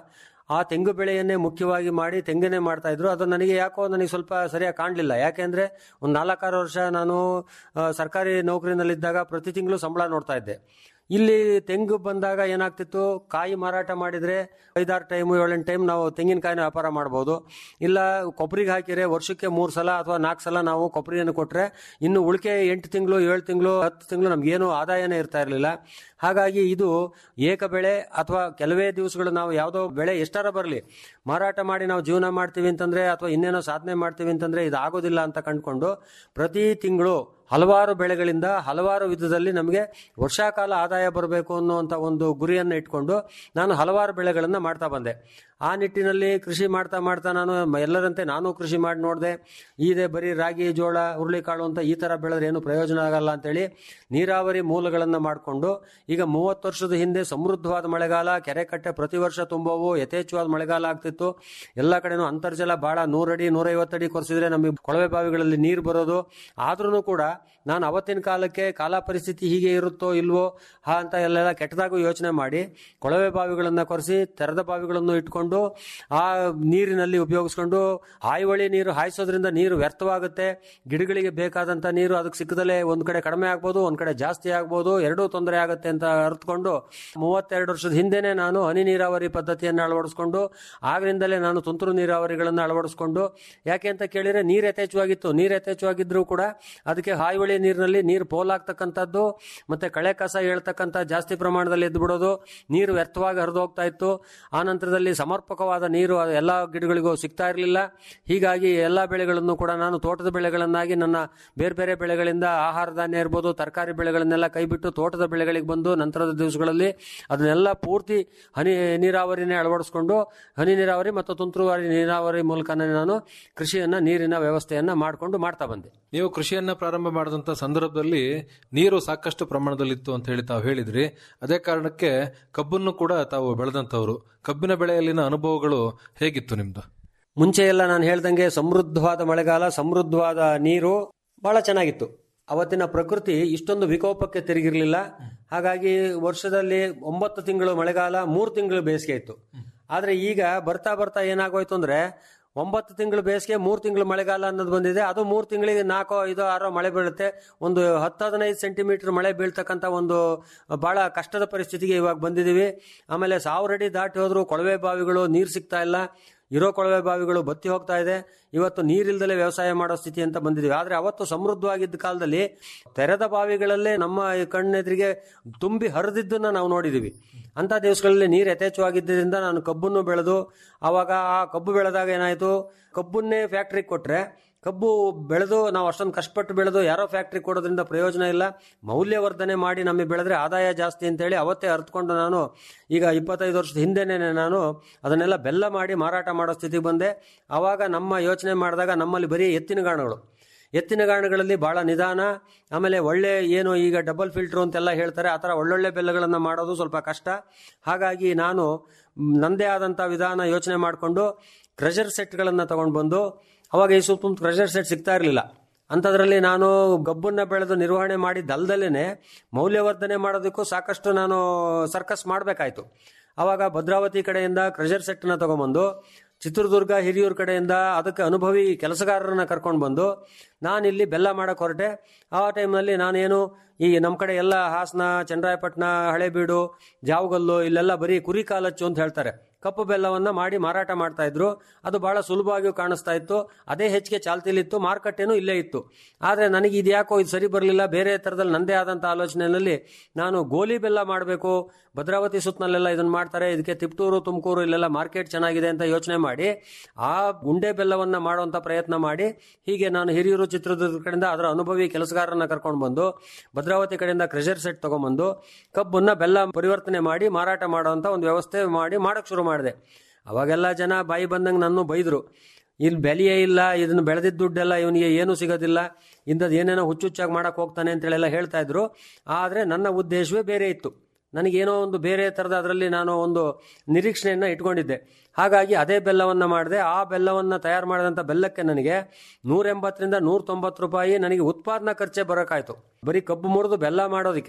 ಆ ತೆಂಗು ಬೆಳೆಯನ್ನೇ ಮುಖ್ಯವಾಗಿ ಮಾಡಿ ತೆಂಗನ್ನೇ ಮಾಡ್ತಾ ಇದ್ರು ಅದು ನನಗೆ ಯಾಕೋ ನನಗೆ ಸ್ವಲ್ಪ ಸರಿಯಾಗಿ ಕಾಣಲಿಲ್ಲ ಯಾಕೆಂದ್ರೆ ಒಂದು ನಾಲ್ಕಾರು ವರ್ಷ ನಾನು ಆ, ಸರ್ಕಾರಿ ನೌಕರಿನಲ್ಲಿದ್ದಾಗ ಪ್ರತಿ ತಿಂಗಳು ಸಂಬಳ ನೋಡ್ತಾ ಇದ್ದೆ ಇಲ್ಲಿ ತೆಂಗು ಬಂದಾಗ ಏನಾಗ್ತಿತ್ತು ಕಾಯಿ ಮಾರಾಟ ಮಾಡಿದ್ರೆ ಐದಾರು ಟೈಮ್ ಏಳೆಂಟು ಟೈಮ್ ನಾವು ತೆಂಗಿನಕಾಯಿನ ವ್ಯಾಪಾರ ಮಾಡ್ಬೋದು ಇಲ್ಲ ಕೊಬ್ಬರಿಗೆ ಹಾಕಿದ್ರೆ ವರ್ಷಕ್ಕೆ ಮೂರು ಸಲ ಅಥವಾ ನಾಲ್ಕು ಸಲ ನಾವು ಕೊಬ್ಬರಿಯನ್ನು ಕೊಟ್ಟರೆ ಇನ್ನು ಉಳಿಕೆ ಎಂಟು ತಿಂಗಳು ಏಳು ತಿಂಗಳು ಹತ್ತು ತಿಂಗಳು ನಮಗೇನು ಆದಾಯನೇ ಇರ್ತಾ ಇರಲಿಲ್ಲ ಹಾಗಾಗಿ ಇದು ಏಕ ಬೆಳೆ ಅಥವಾ ಕೆಲವೇ ದಿವಸಗಳು ನಾವು ಯಾವುದೋ ಬೆಳೆ ಎಷ್ಟಾರ ಬರಲಿ ಮಾರಾಟ ಮಾಡಿ ನಾವು ಜೀವನ ಮಾಡ್ತೀವಿ ಅಂತಂದ್ರೆ ಅಥವಾ ಇನ್ನೇನೋ ಸಾಧನೆ ಮಾಡ್ತೀವಿ ಅಂತಂದ್ರೆ ಇದು ಆಗೋದಿಲ್ಲ ಅಂತ ಕಂಡುಕೊಂಡು ಪ್ರತಿ ತಿಂಗಳು ಹಲವಾರು ಬೆಳೆಗಳಿಂದ ಹಲವಾರು ವಿಧದಲ್ಲಿ ನಮಗೆ ವರ್ಷಾಕಾಲ ಆದಾಯ ಬರಬೇಕು ಅನ್ನುವಂಥ ಒಂದು ಗುರಿಯನ್ನು ಇಟ್ಕೊಂಡು ನಾನು ಹಲವಾರು ಬೆಳೆಗಳನ್ನು ಮಾಡ್ತಾ ಬಂದೆ ಆ ನಿಟ್ಟಿನಲ್ಲಿ ಕೃಷಿ ಮಾಡ್ತಾ ಮಾಡ್ತಾ ನಾನು ಮ- ಎಲ್ಲರಂತೆ ನಾನು ಕೃಷಿ ಮಾಡಿ ನೋಡಿದೆ ಇದೆ ಬರೀ ರಾಗಿ ಜೋಳ ಹುರುಳಿಕಾಳು ಅಂತ ಈ ಥರ ಬೆಳೆದ್ರೆ ಏನು ಪ್ರಯೋಜನ ಆಗಲ್ಲ ಅಂತೇಳಿ ನೀರಾವರಿ ಮೂಲಗಳನ್ನು ಮಾಡಿಕೊಂಡು ಈಗ ಮೂವತ್ತು ವರ್ಷದ ಹಿಂದೆ ಸಮೃದ್ಧವಾದ ಮಳೆಗಾಲ ಕೆರೆ ಕಟ್ಟೆ ಪ್ರತಿ ವರ್ಷ ತುಂಬವು ಯಥೇಚ್ಛವಾದ ಮಳೆಗಾಲ ಆಗ್ತಿತ್ತು ಎಲ್ಲ ಕಡೆನೂ ಅಂತರ್ಜಲ ಭಾಳ ನೂರಡಿ ನೂರೈವತ್ತಡಿ ಕೊರೆಸಿದ್ರೆ ನಮಗೆ ಕೊಳವೆ ಬಾವಿಗಳಲ್ಲಿ ನೀರು ಬರೋದು ಆದ್ರೂ ಕೂಡ ನಾನು ಅವತ್ತಿನ ಕಾಲಕ್ಕೆ ಕಾಲ ಪರಿಸ್ಥಿತಿ ಹೀಗೆ ಇರುತ್ತೋ ಇಲ್ವೋ ಹಾ ಅಂತ ಎಲ್ಲ ಕೆಟ್ಟದಾಗೂ ಯೋಚನೆ ಮಾಡಿ ಕೊಳವೆ ಬಾವಿಗಳನ್ನು ಕೊರೆಸಿ ತೆರೆದ ಬಾವಿಗಳನ್ನು ಇಟ್ಕೊಂಡು ಆ ನೀರಿನಲ್ಲಿ ಉಪಯೋಗಿಸ್ಕೊಂಡು ಹಾಯಿವಳಿ ನೀರು ಹಾಯಿಸೋದ್ರಿಂದ ನೀರು ವ್ಯರ್ಥವಾಗುತ್ತೆ ಗಿಡಗಳಿಗೆ ಬೇಕಾದಂಥ ನೀರು ಅದಕ್ಕೆ ಸಿಕ್ಕದಲ್ಲೇ ಒಂದು ಕಡೆ ಕಡಿಮೆ ಆಗ್ಬೋದು ಒಂದು ಕಡೆ ಜಾಸ್ತಿ ಆಗ್ಬೋದು ಎರಡೂ ತೊಂದರೆ ಆಗುತ್ತೆ ಅಂತ ಅರ್ಥಕೊಂಡು ಮೂವತ್ತೆರಡು ವರ್ಷದ ಹಿಂದೆನೆ ನಾನು ಹನಿ ನೀರಾವರಿ ಪದ್ಧತಿಯನ್ನು ಅಳವಡಿಸ್ಕೊಂಡು ಆಗಲಿಂದಲೇ ನಾನು ತುಂತುರು ನೀರಾವರಿಗಳನ್ನು ಅಳವಡಿಸ್ಕೊಂಡು ಯಾಕೆ ಅಂತ ಕೇಳಿದ್ರೆ ನೀರು ಯಥೇಚ್ಛವಾಗಿತ್ತು ನೀರು ಯಥೇಚ್ಛವಾಗಿದ್ರೂ ಕೂಡ ಅದಕ್ಕೆ ಹಾಯಿವಳಿ ನೀರಿನಲ್ಲಿ ನೀರು ಪೋಲಾಗ್ತಕ್ಕಂಥದ್ದು ಮತ್ತೆ ಕಳೆ ಕಸ ಹೇಳ್ತಕ್ಕಂಥ ಜಾಸ್ತಿ ಪ್ರಮಾಣದಲ್ಲಿ ಎದ್ದು ಬಿಡೋದು ನೀರು ವ್ಯರ್ಥವಾಗಿ ಹರಿದು ಹೋಗ್ತಾ ಇತ್ತು ಆ ನಂತರದಲ್ಲಿ ಸಮರ್ಪಕವಾದ ನೀರು ಅದು ಎಲ್ಲ ಗಿಡಗಳಿಗೂ ಸಿಗ್ತಾ ಇರಲಿಲ್ಲ ಹೀಗಾಗಿ ಎಲ್ಲ ಬೆಳೆಗಳನ್ನು ಕೂಡ ನಾನು ತೋಟದ ಬೆಳೆಗಳನ್ನಾಗಿ ನನ್ನ ಬೇರೆ ಬೇರೆ ಬೆಳೆಗಳಿಂದ ಆಹಾರ ಧಾನ್ಯ ಇರ್ಬೋದು ತರಕಾರಿ ಬೆಳೆಗಳನ್ನೆಲ್ಲ ಕೈಬಿಟ್ಟು ತೋಟದ ಬೆಳೆಗಳಿಗೆ ಬಂದು ನಂತರದ ದಿವಸಗಳಲ್ಲಿ ಅದನ್ನೆಲ್ಲ ಪೂರ್ತಿ ಹನಿ ನೀರಾವರಿನೇ ಅಳವಡಿಸ್ಕೊಂಡು ಹನಿ ನೀರಾವರಿ ಮತ್ತು ತುಂತುರುವಾರಿ ನೀರಾವರಿ ಮೂಲಕನೇ ನಾನು ಕೃಷಿಯನ್ನ ನೀರಿನ ವ್ಯವಸ್ಥೆಯನ್ನ ಮಾಡಿಕೊಂಡು ಮಾಡ್ತಾ ಬಂದೆ ನೀವು ಕೃಷಿಯನ್ನ ಪ್ರಾರಂಭ ಮಾಡಿದಂತ ಸಂದರ್ಭದಲ್ಲಿ ನೀರು ಸಾಕಷ್ಟು ಪ್ರಮಾಣದಲ್ಲಿತ್ತು ಅಂತ ಹೇಳಿ ತಾವು ಹೇಳಿದ್ರಿ ಅದೇ ಕಾರಣಕ್ಕೆ ಕಬ್ಬನ್ನು ಕೂಡ ತಾವು ಬೆಳೆದಂತವರು ಕಬ್ಬಿನ ಬೆಳೆಯಲ್ಲಿನ ಅನುಭವಗಳು ಹೇಗಿತ್ತು ನಿಮ್ದು ಮುಂಚೆ ಎಲ್ಲ ನಾನು ಹೇಳ್ದಂಗೆ ಸಮೃದ್ಧವಾದ ಮಳೆಗಾಲ ಸಮೃದ್ಧವಾದ ನೀರು ಬಹಳ ಚೆನ್ನಾಗಿತ್ತು ಅವತ್ತಿನ ಪ್ರಕೃತಿ ಇಷ್ಟೊಂದು ವಿಕೋಪಕ್ಕೆ ತಿರುಗಿರ್ಲಿಲ್ಲ ಹಾಗಾಗಿ ವರ್ಷದಲ್ಲಿ ಒಂಬತ್ತು ತಿಂಗಳು ಮಳೆಗಾಲ ಮೂರು ತಿಂಗಳು ಬೇಸಿಗೆ ಇತ್ತು ಆದ್ರೆ ಈಗ ಬರ್ತಾ ಬರ್ತಾ ಏನಾಗೋಯ್ತು ಅಂದ್ರೆ ಒಂಬತ್ತು ತಿಂಗಳು ಬೇಸಿಗೆ ಮೂರು ತಿಂಗಳು ಮಳೆಗಾಲ ಅನ್ನೋದು ಬಂದಿದೆ ಅದು ಮೂರು ತಿಂಗಳಿಗೆ ನಾಲ್ಕೋ ಐದೋ ಆರೋ ಮಳೆ ಬೀಳುತ್ತೆ ಒಂದು ಹತ್ತು ಹದಿನೈದು ಸೆಂಟಿಮೀಟರ್ ಮಳೆ ಬೀಳ್ತಕ್ಕಂಥ ಒಂದು ಬಹಳ ಕಷ್ಟದ ಪರಿಸ್ಥಿತಿಗೆ ಇವಾಗ ಬಂದಿದ್ದೀವಿ ಆಮೇಲೆ ಸಾವಿರ ಅಡಿ ದಾಟಿ ಹೋದ್ರು ಕೊಳವೆ ಬಾವಿಗಳು ನೀರು ಸಿಗ್ತಾ ಇಲ್ಲ ಇರೋ ಕೊಳವೆ ಬಾವಿಗಳು ಬತ್ತಿ ಹೋಗ್ತಾ ಇದೆ ಇವತ್ತು ನೀರಿಲ್ದಲೇ ವ್ಯವಸಾಯ ಮಾಡೋ ಸ್ಥಿತಿ ಅಂತ ಬಂದಿದ್ದೀವಿ ಆದ್ರೆ ಅವತ್ತು ಸಮೃದ್ಧವಾಗಿದ್ದ ಕಾಲದಲ್ಲಿ ತೆರೆದ ಬಾವಿಗಳಲ್ಲೇ ನಮ್ಮ ಈ ಕಣ್ಣೆದುರಿಗೆ ತುಂಬಿ ಹರಿದಿದ್ದನ್ನ ನಾವು ನೋಡಿದೀವಿ ಅಂತ ದಿವಸಗಳಲ್ಲಿ ನೀರು ಯಥೇಚ್ಛವಾಗಿದ್ದರಿಂದ ನಾನು ಕಬ್ಬನ್ನು ಬೆಳೆದು ಆವಾಗ ಆ ಕಬ್ಬು ಬೆಳೆದಾಗ ಏನಾಯ್ತು ಕಬ್ಬನ್ನೇ ಫ್ಯಾಕ್ಟ್ರಿಗೆ ಕೊಟ್ರೆ ಕಬ್ಬು ಬೆಳೆದು ನಾವು ಅಷ್ಟೊಂದು ಕಷ್ಟಪಟ್ಟು ಬೆಳೆದು ಯಾರೋ ಫ್ಯಾಕ್ಟ್ರಿ ಕೊಡೋದ್ರಿಂದ ಪ್ರಯೋಜನ ಇಲ್ಲ ಮೌಲ್ಯವರ್ಧನೆ ಮಾಡಿ ನಮಗೆ ಬೆಳೆದ್ರೆ ಆದಾಯ ಜಾಸ್ತಿ ಅಂತೇಳಿ ಅವತ್ತೇ ಅರ್ಥಕೊಂಡು ನಾನು ಈಗ ಇಪ್ಪತ್ತೈದು ವರ್ಷದ ಹಿಂದೆನೇ ನಾನು ಅದನ್ನೆಲ್ಲ ಬೆಲ್ಲ ಮಾಡಿ ಮಾರಾಟ ಮಾಡೋ ಸ್ಥಿತಿಗೆ ಬಂದೆ ಆವಾಗ ನಮ್ಮ ಯೋಚನೆ ಮಾಡಿದಾಗ ನಮ್ಮಲ್ಲಿ ಬರೀ ಎತ್ತಿನ ಗಾಣಗಳು ಎತ್ತಿನ ಗಾಣಗಳಲ್ಲಿ ಬಹಳ ನಿಧಾನ ಆಮೇಲೆ ಒಳ್ಳೆ ಏನು ಈಗ ಡಬಲ್ ಫಿಲ್ಟರ್ ಅಂತೆಲ್ಲ ಹೇಳ್ತಾರೆ ಆ ಥರ ಒಳ್ಳೊಳ್ಳೆ ಬೆಲ್ಲಗಳನ್ನು ಮಾಡೋದು ಸ್ವಲ್ಪ ಕಷ್ಟ ಹಾಗಾಗಿ ನಾನು ಮ್, ನಂದೇ ಆದಂಥ ವಿಧಾನ ಯೋಚನೆ ಮಾಡಿಕೊಂಡು ಕ್ರೆಷರ್ ಸೆಟ್ಗಳನ್ನು ತಗೊಂಡು ಬಂದು ಅವಾಗ ಈ ಸುತ್ತ ಕ್ರೆಷರ್ ಸೆಟ್ ಸಿಗ್ತಾ ಇರಲಿಲ್ಲ ಅಂಥದ್ರಲ್ಲಿ ನಾನು ಗಬ್ಬನ್ನ ಬೆಳೆದು ನಿರ್ವಹಣೆ ಮಾಡಿದ್ದಲ್ದಲೇ ಮೌಲ್ಯವರ್ಧನೆ ಮಾಡೋದಕ್ಕೂ ಸಾಕಷ್ಟು ನಾನು ಸರ್ಕಸ್ ಮಾಡಬೇಕಾಯ್ತು ಅವಾಗ ಭದ್ರಾವತಿ ಕಡೆಯಿಂದ ಕ್ರೆಷರ್ ಸೆಟ್ನ ತಗೊಂಬಂದು ಚಿತ್ರದುರ್ಗ ಹಿರಿಯೂರು ಕಡೆಯಿಂದ ಅದಕ್ಕೆ ಅನುಭವಿ ಕೆಲಸಗಾರರನ್ನ ಕರ್ಕೊಂಡು ಬಂದು ನಾನಿಲ್ಲಿ ಬೆಲ್ಲ ಮಾಡಕ್ಕೆ ಹೊರಟೆ ಆ ಟೈಮ್ನಲ್ಲಿ ನಾನೇನು ಈ ನಮ್ಮ ಕಡೆ ಎಲ್ಲ ಹಾಸನ ಚನ್ನರಾಯಪಟ್ಟಣ ಹಳೇಬೀಡು ಜಾವಗಲ್ಲು ಇಲ್ಲೆಲ್ಲ ಬರೀ ಕುರಿ ಕಾಲಚ್ಚು ಅಂತ ಹೇಳ್ತಾರೆ ಕಪ್ಪು ಬೆಲ್ಲವನ್ನ ಮಾಡಿ ಮಾರಾಟ ಮಾಡ್ತಾ ಇದ್ರು ಅದು ಬಹಳ ಸುಲಭವಾಗಿ ಕಾಣಿಸ್ತಾ ಇತ್ತು ಅದೇ ಹೆಚ್ಚಿಗೆ ಚಾಲ್ತಿಲಿತ್ತು ಮಾರುಕಟ್ಟೆನೂ ಇಲ್ಲೇ ಇತ್ತು ಆದರೆ ನನಗೆ ಇದು ಯಾಕೋ ಇದು ಸರಿ ಬರಲಿಲ್ಲ ಬೇರೆ ಥರದಲ್ಲಿ ನಂದೇ ಆದಂಥ ಆಲೋಚನೆಯಲ್ಲಿ ನಾನು ಗೋಲಿ ಬೆಲ್ಲ ಮಾಡಬೇಕು ಭದ್ರಾವತಿ ಸುತ್ತನಲ್ಲೆಲ್ಲ ಇದನ್ನ ಮಾಡ್ತಾರೆ ಇದಕ್ಕೆ ತಿಪ್ಟೂರು ತುಮಕೂರು ಇಲ್ಲೆಲ್ಲ ಮಾರ್ಕೆಟ್ ಚೆನ್ನಾಗಿದೆ ಅಂತ ಯೋಚನೆ ಮಾಡಿ ಆ ಗುಂಡೆ ಬೆಲ್ಲವನ್ನ ಮಾಡುವಂತ ಪ್ರಯತ್ನ ಮಾಡಿ ಹೀಗೆ ನಾನು ಹಿರಿಯೂರು ಚಿತ್ರದುರ್ಗ ಕಡೆಯಿಂದ ಅದರ ಅನುಭವಿ ಕೆಲಸಗಾರರನ್ನ ಕರ್ಕೊಂಡು ಬಂದು ಭದ್ರಾವತಿ ಕಡೆಯಿಂದ ಕ್ರೆಷರ್ ಸೆಟ್ ತಗೊಂಡ್ಬಂದು ಕಬ್ಬನ್ನ ಬೆಲ್ಲ ಪರಿವರ್ತನೆ ಮಾಡಿ ಮಾರಾಟ ಮಾಡುವಂತ ಒಂದು ವ್ಯವಸ್ಥೆ ಮಾಡಿ ಮಾಡಕ್ ಶುರು ಮಾಡಿದೆ ಅವಾಗೆಲ್ಲ ಜನ ಬಾಯಿ ಬಂದಂಗೆ ನನ್ನ ಬೈದ್ರು ಇಲ್ಲಿ ಬೆಲೆಯೇ ಇಲ್ಲ ಇದನ್ನ ಬೆಳೆದಿದ್ದ ದುಡ್ಡೆಲ್ಲ ಇವನಿಗೆ ಏನೂ ಸಿಗೋದಿಲ್ಲ ಇಂಥದ್ದು ಏನೇನೋ ಹುಚ್ಚುಚ್ಚಾಗಿ ಮಾಡಕ್ ಹೋಗ್ತಾನೆ ಅಂತೇಳೆಲ್ಲ ಹೇಳ್ತಾ ಇದ್ರು ಆದರೆ ನನ್ನ ಉದ್ದೇಶವೇ ಬೇರೆ ಇತ್ತು ನನಗೇನೋ ಒಂದು ಬೇರೆ ಥರದ ಅದರಲ್ಲಿ ನಾನು ಒಂದು ನಿರೀಕ್ಷಣೆಯನ್ನು ಇಟ್ಕೊಂಡಿದ್ದೆ ಹಾಗಾಗಿ ಅದೇ ಬೆಲ್ಲವನ್ನು ಮಾಡಿದೆ ಆ ಬೆಲ್ಲವನ್ನು ತಯಾರು ಮಾಡಿದಂಥ ಬೆಲ್ಲಕ್ಕೆ ನನಗೆ ನೂರ ಎಂಬತ್ತರಿಂದ ನೂರ ತೊಂಬತ್ತು ರೂಪಾಯಿ ನನಗೆ ಉತ್ಪಾದನಾ ಖರ್ಚೆ ಬರೋಕ್ಕಾಯ್ತು ಬರೀ ಕಬ್ಬು ಮುರಿದು ಬೆಲ್ಲ ಮಾಡೋದಕ್ಕೆ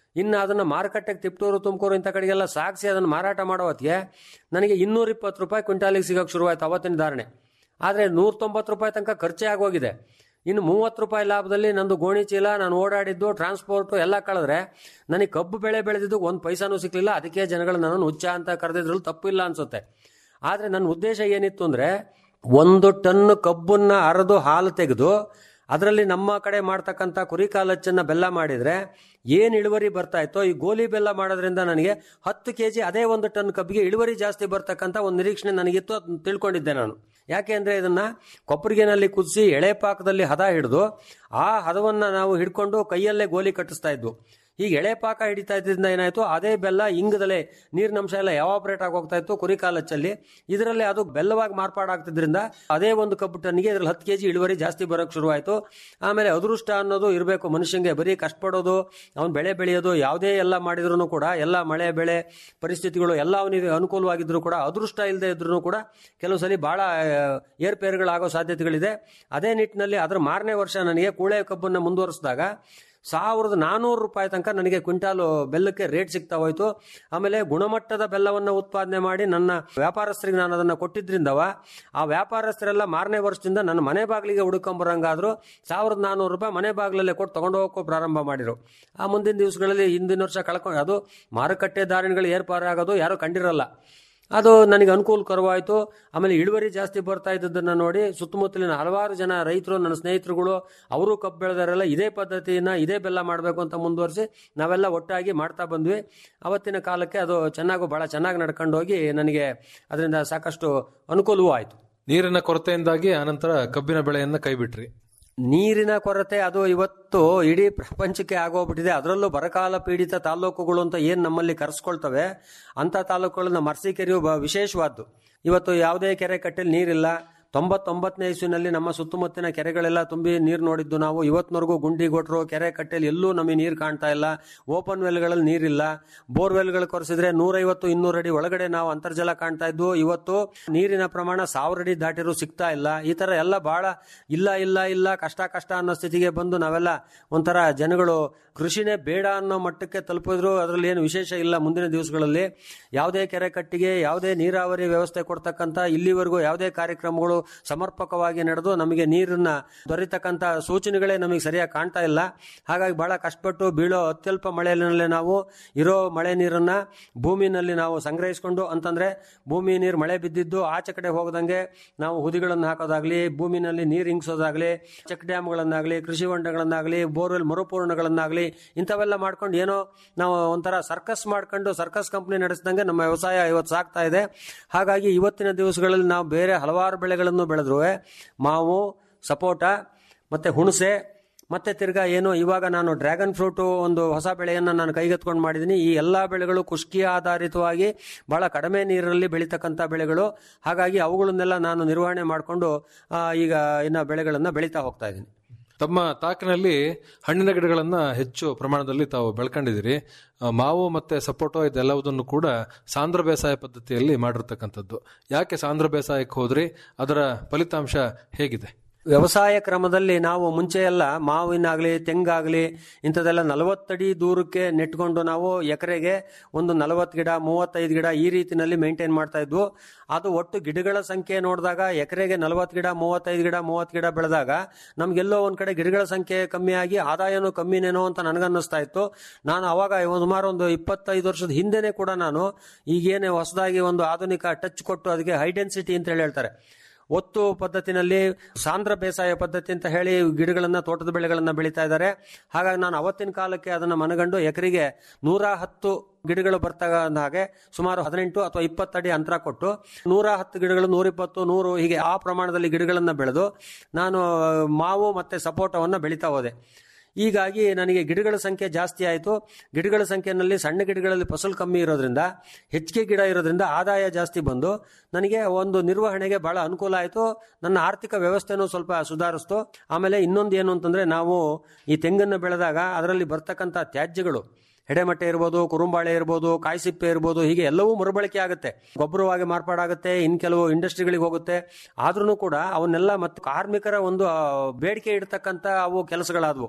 ಇನ್ನು ಅದನ್ನು ಮಾರುಕಟ್ಟೆಗೆ ತಿಪ್ಟೂರು ತುಮಕೂರು ಇಂಥ ಕಡೆಗೆಲ್ಲ ಸಾಗಿಸಿ ಅದನ್ನು ಮಾರಾಟ ಮಾಡೋ ಹೊತ್ತಿಗೆ ನನಗೆ ಇನ್ನೂರ ಇಪ್ಪತ್ತು ರೂಪಾಯಿ ಕ್ವಿಂಟಾಲಿಗೆ ಸಿಗೋಕ್ಕೆ ಶುರುವಾಯ್ತು ಅವತ್ತಿನ ಧಾರಣೆ ಆದರೆ ನೂರ ತೊಂಬತ್ತು ರೂಪಾಯಿ ತನಕ ಖರ್ಚೇ ಆಗೋಗಿದೆ ಇನ್ನು ಮೂವತ್ತು ರೂಪಾಯಿ ಲಾಭದಲ್ಲಿ ನಂದು ಗೋಣಿ ಚೀಲ ನಾನು ಓಡಾಡಿದ್ದು ಟ್ರಾನ್ಸ್ಪೋರ್ಟು ಎಲ್ಲ ಕಳೆದ್ರೆ ನನಗೆ ಕಬ್ಬು ಬೆಳೆ ಬೆಳೆದಿದ್ದು ಒಂದು ಪೈಸಾನೂ ಸಿಕ್ಕಲಿಲ್ಲ ಅದಕ್ಕೆ ಜನಗಳು ನನ್ನನ್ನು ಹುಚ್ಚ ಅಂತ ಕರೆದಿದ್ರಲ್ಲಿ ತಪ್ಪಿಲ್ಲ ಅನ್ಸುತ್ತೆ ಆದರೆ ನನ್ನ ಉದ್ದೇಶ ಏನಿತ್ತು ಅಂದರೆ ಒಂದು ಟನ್ ಕಬ್ಬನ್ನ ಅರೆದು ಹಾಲು ತೆಗೆದು ಅದರಲ್ಲಿ ನಮ್ಮ ಕಡೆ ಮಾಡ್ತಕ್ಕಂಥ ಕುರಿ ಕಾಲಚ್ಚನ್ನ ಬೆಲ್ಲ ಮಾಡಿದರೆ ಏನು ಇಳುವರಿ ಬರ್ತಾ ಇತ್ತೋ ಈ ಗೋಲಿ ಬೆಲ್ಲ ಮಾಡೋದ್ರಿಂದ ನನಗೆ ಹತ್ತು ಕೆ ಜಿ ಅದೇ ಒಂದು ಟನ್ ಕಬ್ಬಿಗೆ ಇಳುವರಿ ಜಾಸ್ತಿ ಬರ್ತಕ್ಕಂಥ ಒಂದು ನಿರೀಕ್ಷಣೆ ನನಗಿತ್ತು ಅದನ್ನ ತಿಳ್ಕೊಂಡಿದ್ದೆ ನಾನು ಯಾಕೆ ಅಂದರೆ ಇದನ್ನು ಕೊಪ್ಪರಿಗೆನಲ್ಲಿ ಕುದಿಸಿ ಎಳೆ ಪಾಕದಲ್ಲಿ ಹದ ಹಿಡಿದು ಆ ಹದವನ್ನು ನಾವು ಹಿಡ್ಕೊಂಡು ಕೈಯಲ್ಲೇ ಗೋಲಿ ಕಟ್ಟಿಸ್ತಾ ಇದ್ವು ಈಗ ಎಳೆ ಪಾಕ ಹಿಡಿತಾ ಇದ್ರಿಂದ ಏನಾಯ್ತು ಅದೇ ಬೆಲ್ಲ ಇಂಗದಲ್ಲೇ ನೀರಿನಂಶ ಎಲ್ಲ ಎವಾಪರೇಟ್ ಆಗಿ ಹೋಗ್ತಾ ಇತ್ತು ಕುರಿ ಕಾಲಚ್ಚಲ್ಲಿ ಇದರಲ್ಲಿ ಅದು ಬೆಲ್ಲವಾಗಿ ಮಾರ್ಪಾಡಾಗ್ತಿದ್ರಿಂದ ಅದೇ ಒಂದು ಕಬ್ಬು ಟನ್ನಿಗೆ ಇದ್ರಲ್ಲಿ ಹತ್ತು ಕೆಜಿ ಇಳುವರಿ ಜಾಸ್ತಿ ಬರೋಕ್ಕೆ ಶುರುವಾಯಿತು ಆಮೇಲೆ ಅದೃಷ್ಟ ಅನ್ನೋದು ಇರಬೇಕು ಮನುಷ್ಯಂಗೆ ಬರೀ ಕಷ್ಟಪಡೋದು ಅವ್ನು ಬೆಳೆ ಬೆಳೆಯೋದು ಯಾವುದೇ ಎಲ್ಲ ಮಾಡಿದ್ರು ಕೂಡ ಎಲ್ಲ ಮಳೆ ಬೆಳೆ ಪರಿಸ್ಥಿತಿಗಳು ಎಲ್ಲ ಅವನಿಗೆ ಅನುಕೂಲವಾಗಿದ್ರು ಕೂಡ ಅದೃಷ್ಟ ಇಲ್ಲದೆ ಇದ್ರೂ ಕೂಡ ಕೆಲವು ಸಲ ಭಾಳ ಏರ್ಪೇರುಗಳಾಗೋ ಸಾಧ್ಯತೆಗಳಿದೆ ಅದೇ ನಿಟ್ಟಿನಲ್ಲಿ ಅದರ ಮಾರನೇ ವರ್ಷ ನನಗೆ ಕೂಳೆ ಕಬ್ಬನ್ನು ಮುಂದುವರಿಸಿದಾಗ ಸಾವಿರದ ನಾನ್ನೂರು ರೂಪಾಯಿ ತನಕ ನನಗೆ ಕ್ವಿಂಟಾಲು ಬೆಲ್ಲಕ್ಕೆ ರೇಟ್ ಸಿಗ್ತಾ ಹೋಯ್ತು ಆಮೇಲೆ ಗುಣಮಟ್ಟದ ಬೆಲ್ಲವನ್ನು ಉತ್ಪಾದನೆ ಮಾಡಿ ನನ್ನ ವ್ಯಾಪಾರಸ್ಥರಿಗೆ ನಾನು ಅದನ್ನು ಕೊಟ್ಟಿದ್ರಿಂದವ ಆ ವ್ಯಾಪಾರಸ್ಥರೆಲ್ಲ ಮಾರನೇ ವರ್ಷದಿಂದ ನನ್ನ ಮನೆ ಬಾಗಿಲಿಗೆ ಹುಡುಕೊಂಬರಂಗಾದ್ರು ಸಾವಿರದ ನಾನ್ನೂರು ರೂಪಾಯಿ ಮನೆ ಬಾಗಿಲಲ್ಲೇ ಕೊಟ್ಟು ತಗೊಂಡು ಹೋಗೋ ಪ್ರಾರಂಭ ಮಾಡಿರು ಆ ಮುಂದಿನ ದಿವಸಗಳಲ್ಲಿ ಹಿಂದಿನ ವರ್ಷ ಕಳ್ಕೊಂಡು ಅದು ಮಾರುಕಟ್ಟೆ ಧಾರಣೆಗಳು ಏರ್ಪಾರಾಗೋದು ಯಾರೂ ಕಂಡಿರಲ್ಲ ಅದು ನನಗೆ ಅನುಕೂಲಕರವಾಯಿತು ಆಮೇಲೆ ಇಳುವರಿ ಜಾಸ್ತಿ ಬರ್ತಾ ಇದ್ದದನ್ನು ನೋಡಿ ಸುತ್ತಮುತ್ತಲಿನ ಹಲವಾರು ಜನ ರೈತರು ನನ್ನ ಸ್ನೇಹಿತರುಗಳು ಅವರು ಕಬ್ಬು ಬೆಳೆದಾರೆಲ್ಲ ಇದೇ ಪದ್ಧತಿನ ಇದೇ ಬೆಲ್ಲ ಮಾಡಬೇಕು ಅಂತ ಮುಂದುವರಿಸಿ ನಾವೆಲ್ಲ ಒಟ್ಟಾಗಿ ಮಾಡ್ತಾ ಬಂದ್ವಿ ಅವತ್ತಿನ ಕಾಲಕ್ಕೆ ಅದು ಚೆನ್ನಾಗೂ ಭಾಳ ಚೆನ್ನಾಗಿ ನಡ್ಕೊಂಡು ಹೋಗಿ ನನಗೆ ಅದರಿಂದ ಸಾಕಷ್ಟು ಅನುಕೂಲವೂ ಆಯಿತು ನೀರಿನ ಕೊರತೆಯಿಂದಾಗಿ ಆನಂತರ ಕಬ್ಬಿನ ಬೆಳೆಯನ್ನ ಕೈಬಿಟ್ರಿ ನೀರಿನ ಕೊರತೆ ಅದು ಇವತ್ತು ಇಡೀ ಪ್ರಪಂಚಕ್ಕೆ ಆಗೋಗ್ಬಿಟ್ಟಿದೆ ಅದರಲ್ಲೂ ಬರಗಾಲ ಪೀಡಿತ ತಾಲೂಕುಗಳು ಅಂತ ಏನು ನಮ್ಮಲ್ಲಿ ಕರೆಸ್ಕೊಳ್ತವೆ ಅಂಥ ತಾಲೂಕುಗಳನ್ನ ಮರ್ಸಿಕೆರೆಯು ಬ ವಿಶೇಷವಾದ್ದು ಇವತ್ತು ಯಾವುದೇ ಕೆರೆ ಕಟ್ಟೆಲಿ ನೀರಿಲ್ಲ ತೊಂಬತ್ತೊಂಬತ್ತನೇ ಇಸ್ವಿನಲ್ಲಿ ನಮ್ಮ ಸುತ್ತಮುತ್ತಿನ ಕೆರೆಗಳೆಲ್ಲ ತುಂಬಿ ನೀರು ನೋಡಿದ್ದು ನಾವು ಇವತ್ತಿನವರೆಗೂ ಗುಂಡಿ ಗೊಟ್ರು ಕೆರೆ ಕಟ್ಟೆಲಿ ಎಲ್ಲೂ ನಮಗೆ ನೀರು ಕಾಣ್ತಾ ಇಲ್ಲ ಓಪನ್ ವೆಲ್ಗಳಲ್ಲಿ ನೀರಿಲ್ಲ ಬೋರ್ವೆಲ್ಗಳು ಕೊರೆಸಿದ್ರೆ ನೂರೈವತ್ತು ಇನ್ನೂರು ಅಡಿ ಒಳಗಡೆ ನಾವು ಅಂತರ್ಜಲ ಕಾಣ್ತಾ ಇದ್ವು ಇವತ್ತು ನೀರಿನ ಪ್ರಮಾಣ ಸಾವಿರ ಅಡಿ ದಾಟಿರೂ ಸಿಗ್ತಾ ಇಲ್ಲ ಈ ತರ ಎಲ್ಲ ಬಹಳ ಇಲ್ಲ ಇಲ್ಲ ಇಲ್ಲ ಕಷ್ಟ ಕಷ್ಟ ಅನ್ನೋ ಸ್ಥಿತಿಗೆ ಬಂದು ನಾವೆಲ್ಲ ಒಂಥರ ಜನಗಳು ಕೃಷಿನೇ ಬೇಡ ಅನ್ನೋ ಮಟ್ಟಕ್ಕೆ ತಲುಪಿದ್ರು ಅದರಲ್ಲಿ ಏನು ವಿಶೇಷ ಇಲ್ಲ ಮುಂದಿನ ದಿವಸಗಳಲ್ಲಿ ಯಾವುದೇ ಕೆರೆ ಕಟ್ಟಿಗೆ ಯಾವುದೇ ನೀರಾವರಿ ವ್ಯವಸ್ಥೆ ಕೊಡ್ತಕ್ಕಂಥ ಇಲ್ಲಿವರೆಗೂ ಯಾವುದೇ ಕಾರ್ಯಕ್ರಮಗಳು ಸಮರ್ಪಕವಾಗಿ ನಡೆದು ನಮಗೆ ನೀರನ್ನ ದೊರೆತಕ್ಕಂಥ ಸೂಚನೆಗಳೇ ನಮಗೆ ಸರಿಯಾಗಿ ಕಾಣ್ತಾ ಇಲ್ಲ ಹಾಗಾಗಿ ಬಹಳ ಕಷ್ಟಪಟ್ಟು ಬೀಳೋ ಅತ್ಯಲ್ಪ ಮಳೆಯಲ್ಲೇ ನಾವು ಇರೋ ಮಳೆ ನೀರನ್ನ ಭೂಮಿನಲ್ಲಿ ನಾವು ಸಂಗ್ರಹಿಸಿಕೊಂಡು ಅಂತಂದ್ರೆ ಭೂಮಿ ನೀರು ಮಳೆ ಬಿದ್ದಿದ್ದು ಆಚೆ ಕಡೆ ಹೋಗದಂಗೆ ನಾವು ಹುದಿಗಳನ್ನು ಹಾಕೋದಾಗ್ಲಿ ಭೂಮಿನಲ್ಲಿ ನೀರು ಹಿಂಗ್ಸೋದಾಗ್ಲಿ ಚೆಕ್ ಡ್ಯಾಮ್ಗಳನ್ನಾಗ್ಲಿ ಕೃಷಿ ಹೊಂಡಗಳನ್ನಾಗ್ಲಿ ಬೋರ್ವೆಲ್ ಮರುಪೂರಣಗಳನ್ನಾಗ್ಲಿ ಇಂಥವೆಲ್ಲ ಮಾಡ್ಕೊಂಡು ಏನೋ ನಾವು ಒಂಥರ ಸರ್ಕಸ್ ಮಾಡ್ಕೊಂಡು ಸರ್ಕಸ್ ಕಂಪ್ನಿ ನಡೆಸಿದಂಗೆ ನಮ್ಮ ವ್ಯವಸಾಯ ಇವತ್ತು ಸಾಗ್ತಾ ಇದೆ ಹಾಗಾಗಿ ಇವತ್ತಿನ ದಿವಸಗಳಲ್ಲಿ ನಾವು ಬೇರೆ ಹಲವಾರು ಬೆಳೆಗಳನ್ನು ಬೆಳೆದ್ರು ಮಾವು ಸಪೋಟ ಮತ್ತೆ ಹುಣಸೆ ಮತ್ತೆ ತಿರ್ಗಾ ಏನು ಇವಾಗ ನಾನು ಡ್ರ್ಯಾಗನ್ ಫ್ರೂಟು ಒಂದು ಹೊಸ ಬೆಳೆಯನ್ನು ನಾನು ಕೈಗೆತ್ಕೊಂಡು ಮಾಡಿದ್ದೀನಿ ಈ ಎಲ್ಲ ಬೆಳೆಗಳು ಕುಷ್ಕಿ ಆಧಾರಿತವಾಗಿ ಬಹಳ ಕಡಿಮೆ ನೀರಲ್ಲಿ ಬೆಳೀತಕ್ಕಂಥ ಬೆಳೆಗಳು ಹಾಗಾಗಿ ಅವುಗಳನ್ನೆಲ್ಲ ನಾನು ನಿರ್ವಹಣೆ ಮಾಡಿಕೊಂಡು ಈಗ ಇನ್ನು ಬೆಳೆಗಳನ್ನು ಬೆಳೀತಾ ಹೋಗ್ತಾ ಇದ್ದೀನಿ ತಮ್ಮ ತಾಕಿನಲ್ಲಿ ಹಣ್ಣಿನ ಗಿಡಗಳನ್ನ ಹೆಚ್ಚು ಪ್ರಮಾಣದಲ್ಲಿ ತಾವು ಬೆಳ್ಕೊಂಡಿದ್ದೀರಿ ಆ, ಮಾವು ಮತ್ತೆ ಸಪೋಟೋ ಇದೆಲ್ಲವುದನ್ನು ಕೂಡ ಸಾಂದ್ರ ಬೇಸಾಯ ಪದ್ಧತಿಯಲ್ಲಿ ಮಾಡಿರ್ತಕ್ಕಂಥದ್ದು ಯಾಕೆ ಸಾಂದ್ರ ಬೇಸಾಯಕ್ಕೆ ಹೋದ್ರಿ ಅದರ ಫಲಿತಾಂಶ ಹೇಗಿದೆ ವ್ಯವಸಾಯ ಕ್ರಮದಲ್ಲಿ ನಾವು ಮುಂಚೆ ಎಲ್ಲ ಮಾವಿನಾಗ್ಲಿ ತೆಂಗಾಗ್ಲಿ ಇಂಥದ್ದೆಲ್ಲ ನಲವತ್ತಡಿ ದೂರಕ್ಕೆ ನೆಟ್ಕೊಂಡು ನಾವು ಎಕರೆಗೆ ಒಂದು ನಲವತ್ತು ಗಿಡ ಮೂವತ್ತೈದು ಗಿಡ ಈ ರೀತಿನಲ್ಲಿ ಮೇಂಟೈನ್ ಮಾಡ್ತಾ ಇದ್ವು ಅದು ಒಟ್ಟು ಗಿಡಗಳ ಸಂಖ್ಯೆ ನೋಡಿದಾಗ ಎಕರೆಗೆ ನಲವತ್ತು ಗಿಡ ಮೂವತ್ತೈದು ಗಿಡ ಮೂವತ್ತು ಗಿಡ ಬೆಳೆದಾಗ ನಮ್ಗೆಲ್ಲೋ ಒಂದ್ ಕಡೆ ಗಿಡಗಳ ಸಂಖ್ಯೆ ಕಮ್ಮಿ ಆಗಿ ಆದಾಯನೂ ಕಮ್ಮಿನೇನೋ ಅಂತ ನನಗನ್ನಿಸ್ತಾ ಇತ್ತು ನಾನು ಅವಾಗ ಸುಮಾರು ಒಂದು ಇಪ್ಪತ್ತೈದು ವರ್ಷದ ಹಿಂದೆನೆ ಕೂಡ ನಾನು ಈಗೇನೆ ಹೊಸದಾಗಿ ಒಂದು ಆಧುನಿಕ ಟಚ್ ಕೊಟ್ಟು ಅದಕ್ಕೆ ಹೈ ಡೆನ್ಸಿಟಿ ಅಂತ ಹೇಳಿ ಹೇಳ್ತಾರೆ ಒತ್ತು ಪದ್ಧತಿನಲ್ಲಿ ಸಾಂದ್ರ ಬೇಸಾಯ ಪದ್ಧತಿ ಅಂತ ಹೇಳಿ ಗಿಡಗಳನ್ನ ತೋಟದ ಬೆಳೆಗಳನ್ನ ಬೆಳೀತಾ ಇದ್ದಾರೆ ಹಾಗಾಗಿ ನಾನು ಅವತ್ತಿನ ಕಾಲಕ್ಕೆ ಅದನ್ನ ಮನಗಂಡು ಎಕರೆಗೆ ನೂರ ಹತ್ತು ಗಿಡಗಳು ಬರ್ತಾ ಹಾಗೆ ಸುಮಾರು ಹದಿನೆಂಟು ಅಥವಾ ಇಪ್ಪತ್ತಡಿ ಅಂತರ ಕೊಟ್ಟು ನೂರ ಹತ್ತು ಗಿಡಗಳು ನೂರಿಪ್ಪತ್ತು ನೂರು ಹೀಗೆ ಆ ಪ್ರಮಾಣದಲ್ಲಿ ಗಿಡಗಳನ್ನ ಬೆಳೆದು ನಾನು ಮಾವು ಮತ್ತೆ ಸಪೋಟವನ್ನು ಬೆಳೀತಾ ಹೋದೆ ಹೀಗಾಗಿ ನನಗೆ ಗಿಡಗಳ ಸಂಖ್ಯೆ ಜಾಸ್ತಿ ಆಯಿತು ಗಿಡಗಳ ಸಂಖ್ಯೆನಲ್ಲಿ ಸಣ್ಣ ಗಿಡಗಳಲ್ಲಿ ಫಸಲು ಕಮ್ಮಿ ಇರೋದ್ರಿಂದ ಹೆಚ್ಚಿಗೆ ಗಿಡ ಇರೋದ್ರಿಂದ ಆದಾಯ ಜಾಸ್ತಿ ಬಂದು ನನಗೆ ಒಂದು ನಿರ್ವಹಣೆಗೆ ಬಹಳ ಅನುಕೂಲ ಆಯಿತು ನನ್ನ ಆರ್ಥಿಕ ವ್ಯವಸ್ಥೆನೂ ಸ್ವಲ್ಪ ಸುಧಾರಿಸ್ತು ಆಮೇಲೆ ಇನ್ನೊಂದು ಏನು ಅಂತಂದರೆ ನಾವು ಈ ತೆಂಗನ್ನು ಬೆಳೆದಾಗ ಅದರಲ್ಲಿ ಬರ್ತಕ್ಕಂಥ ತ್ಯಾಜ್ಯಗಳು ಎಡೆಮಟ್ಟೆ ಇರ್ಬೋದು ಕುರುಂಬಾಳೆ ಇರ್ಬೋದು ಕಾಯಿಸಿಪ್ಪೆ ಇರ್ಬೋದು ಹೀಗೆ ಎಲ್ಲವೂ ಮರುಬಳಕೆ ಆಗುತ್ತೆ ಗೊಬ್ಬರವಾಗಿ ಮಾರ್ಪಾಡಾಗುತ್ತೆ ಇನ್ ಕೆಲವು ಇಂಡಸ್ಟ್ರಿಗಳಿಗೆ ಹೋಗುತ್ತೆ ಆದ್ರೂ ಕೂಡ ಅವನ್ನೆಲ್ಲ ಮತ್ತು ಕಾರ್ಮಿಕರ ಒಂದು ಆ, ಬೇಡಿಕೆ ಇಡ್ತಕ್ಕಂಥ ಅವು ಕೆಲಸಗಳಾದವು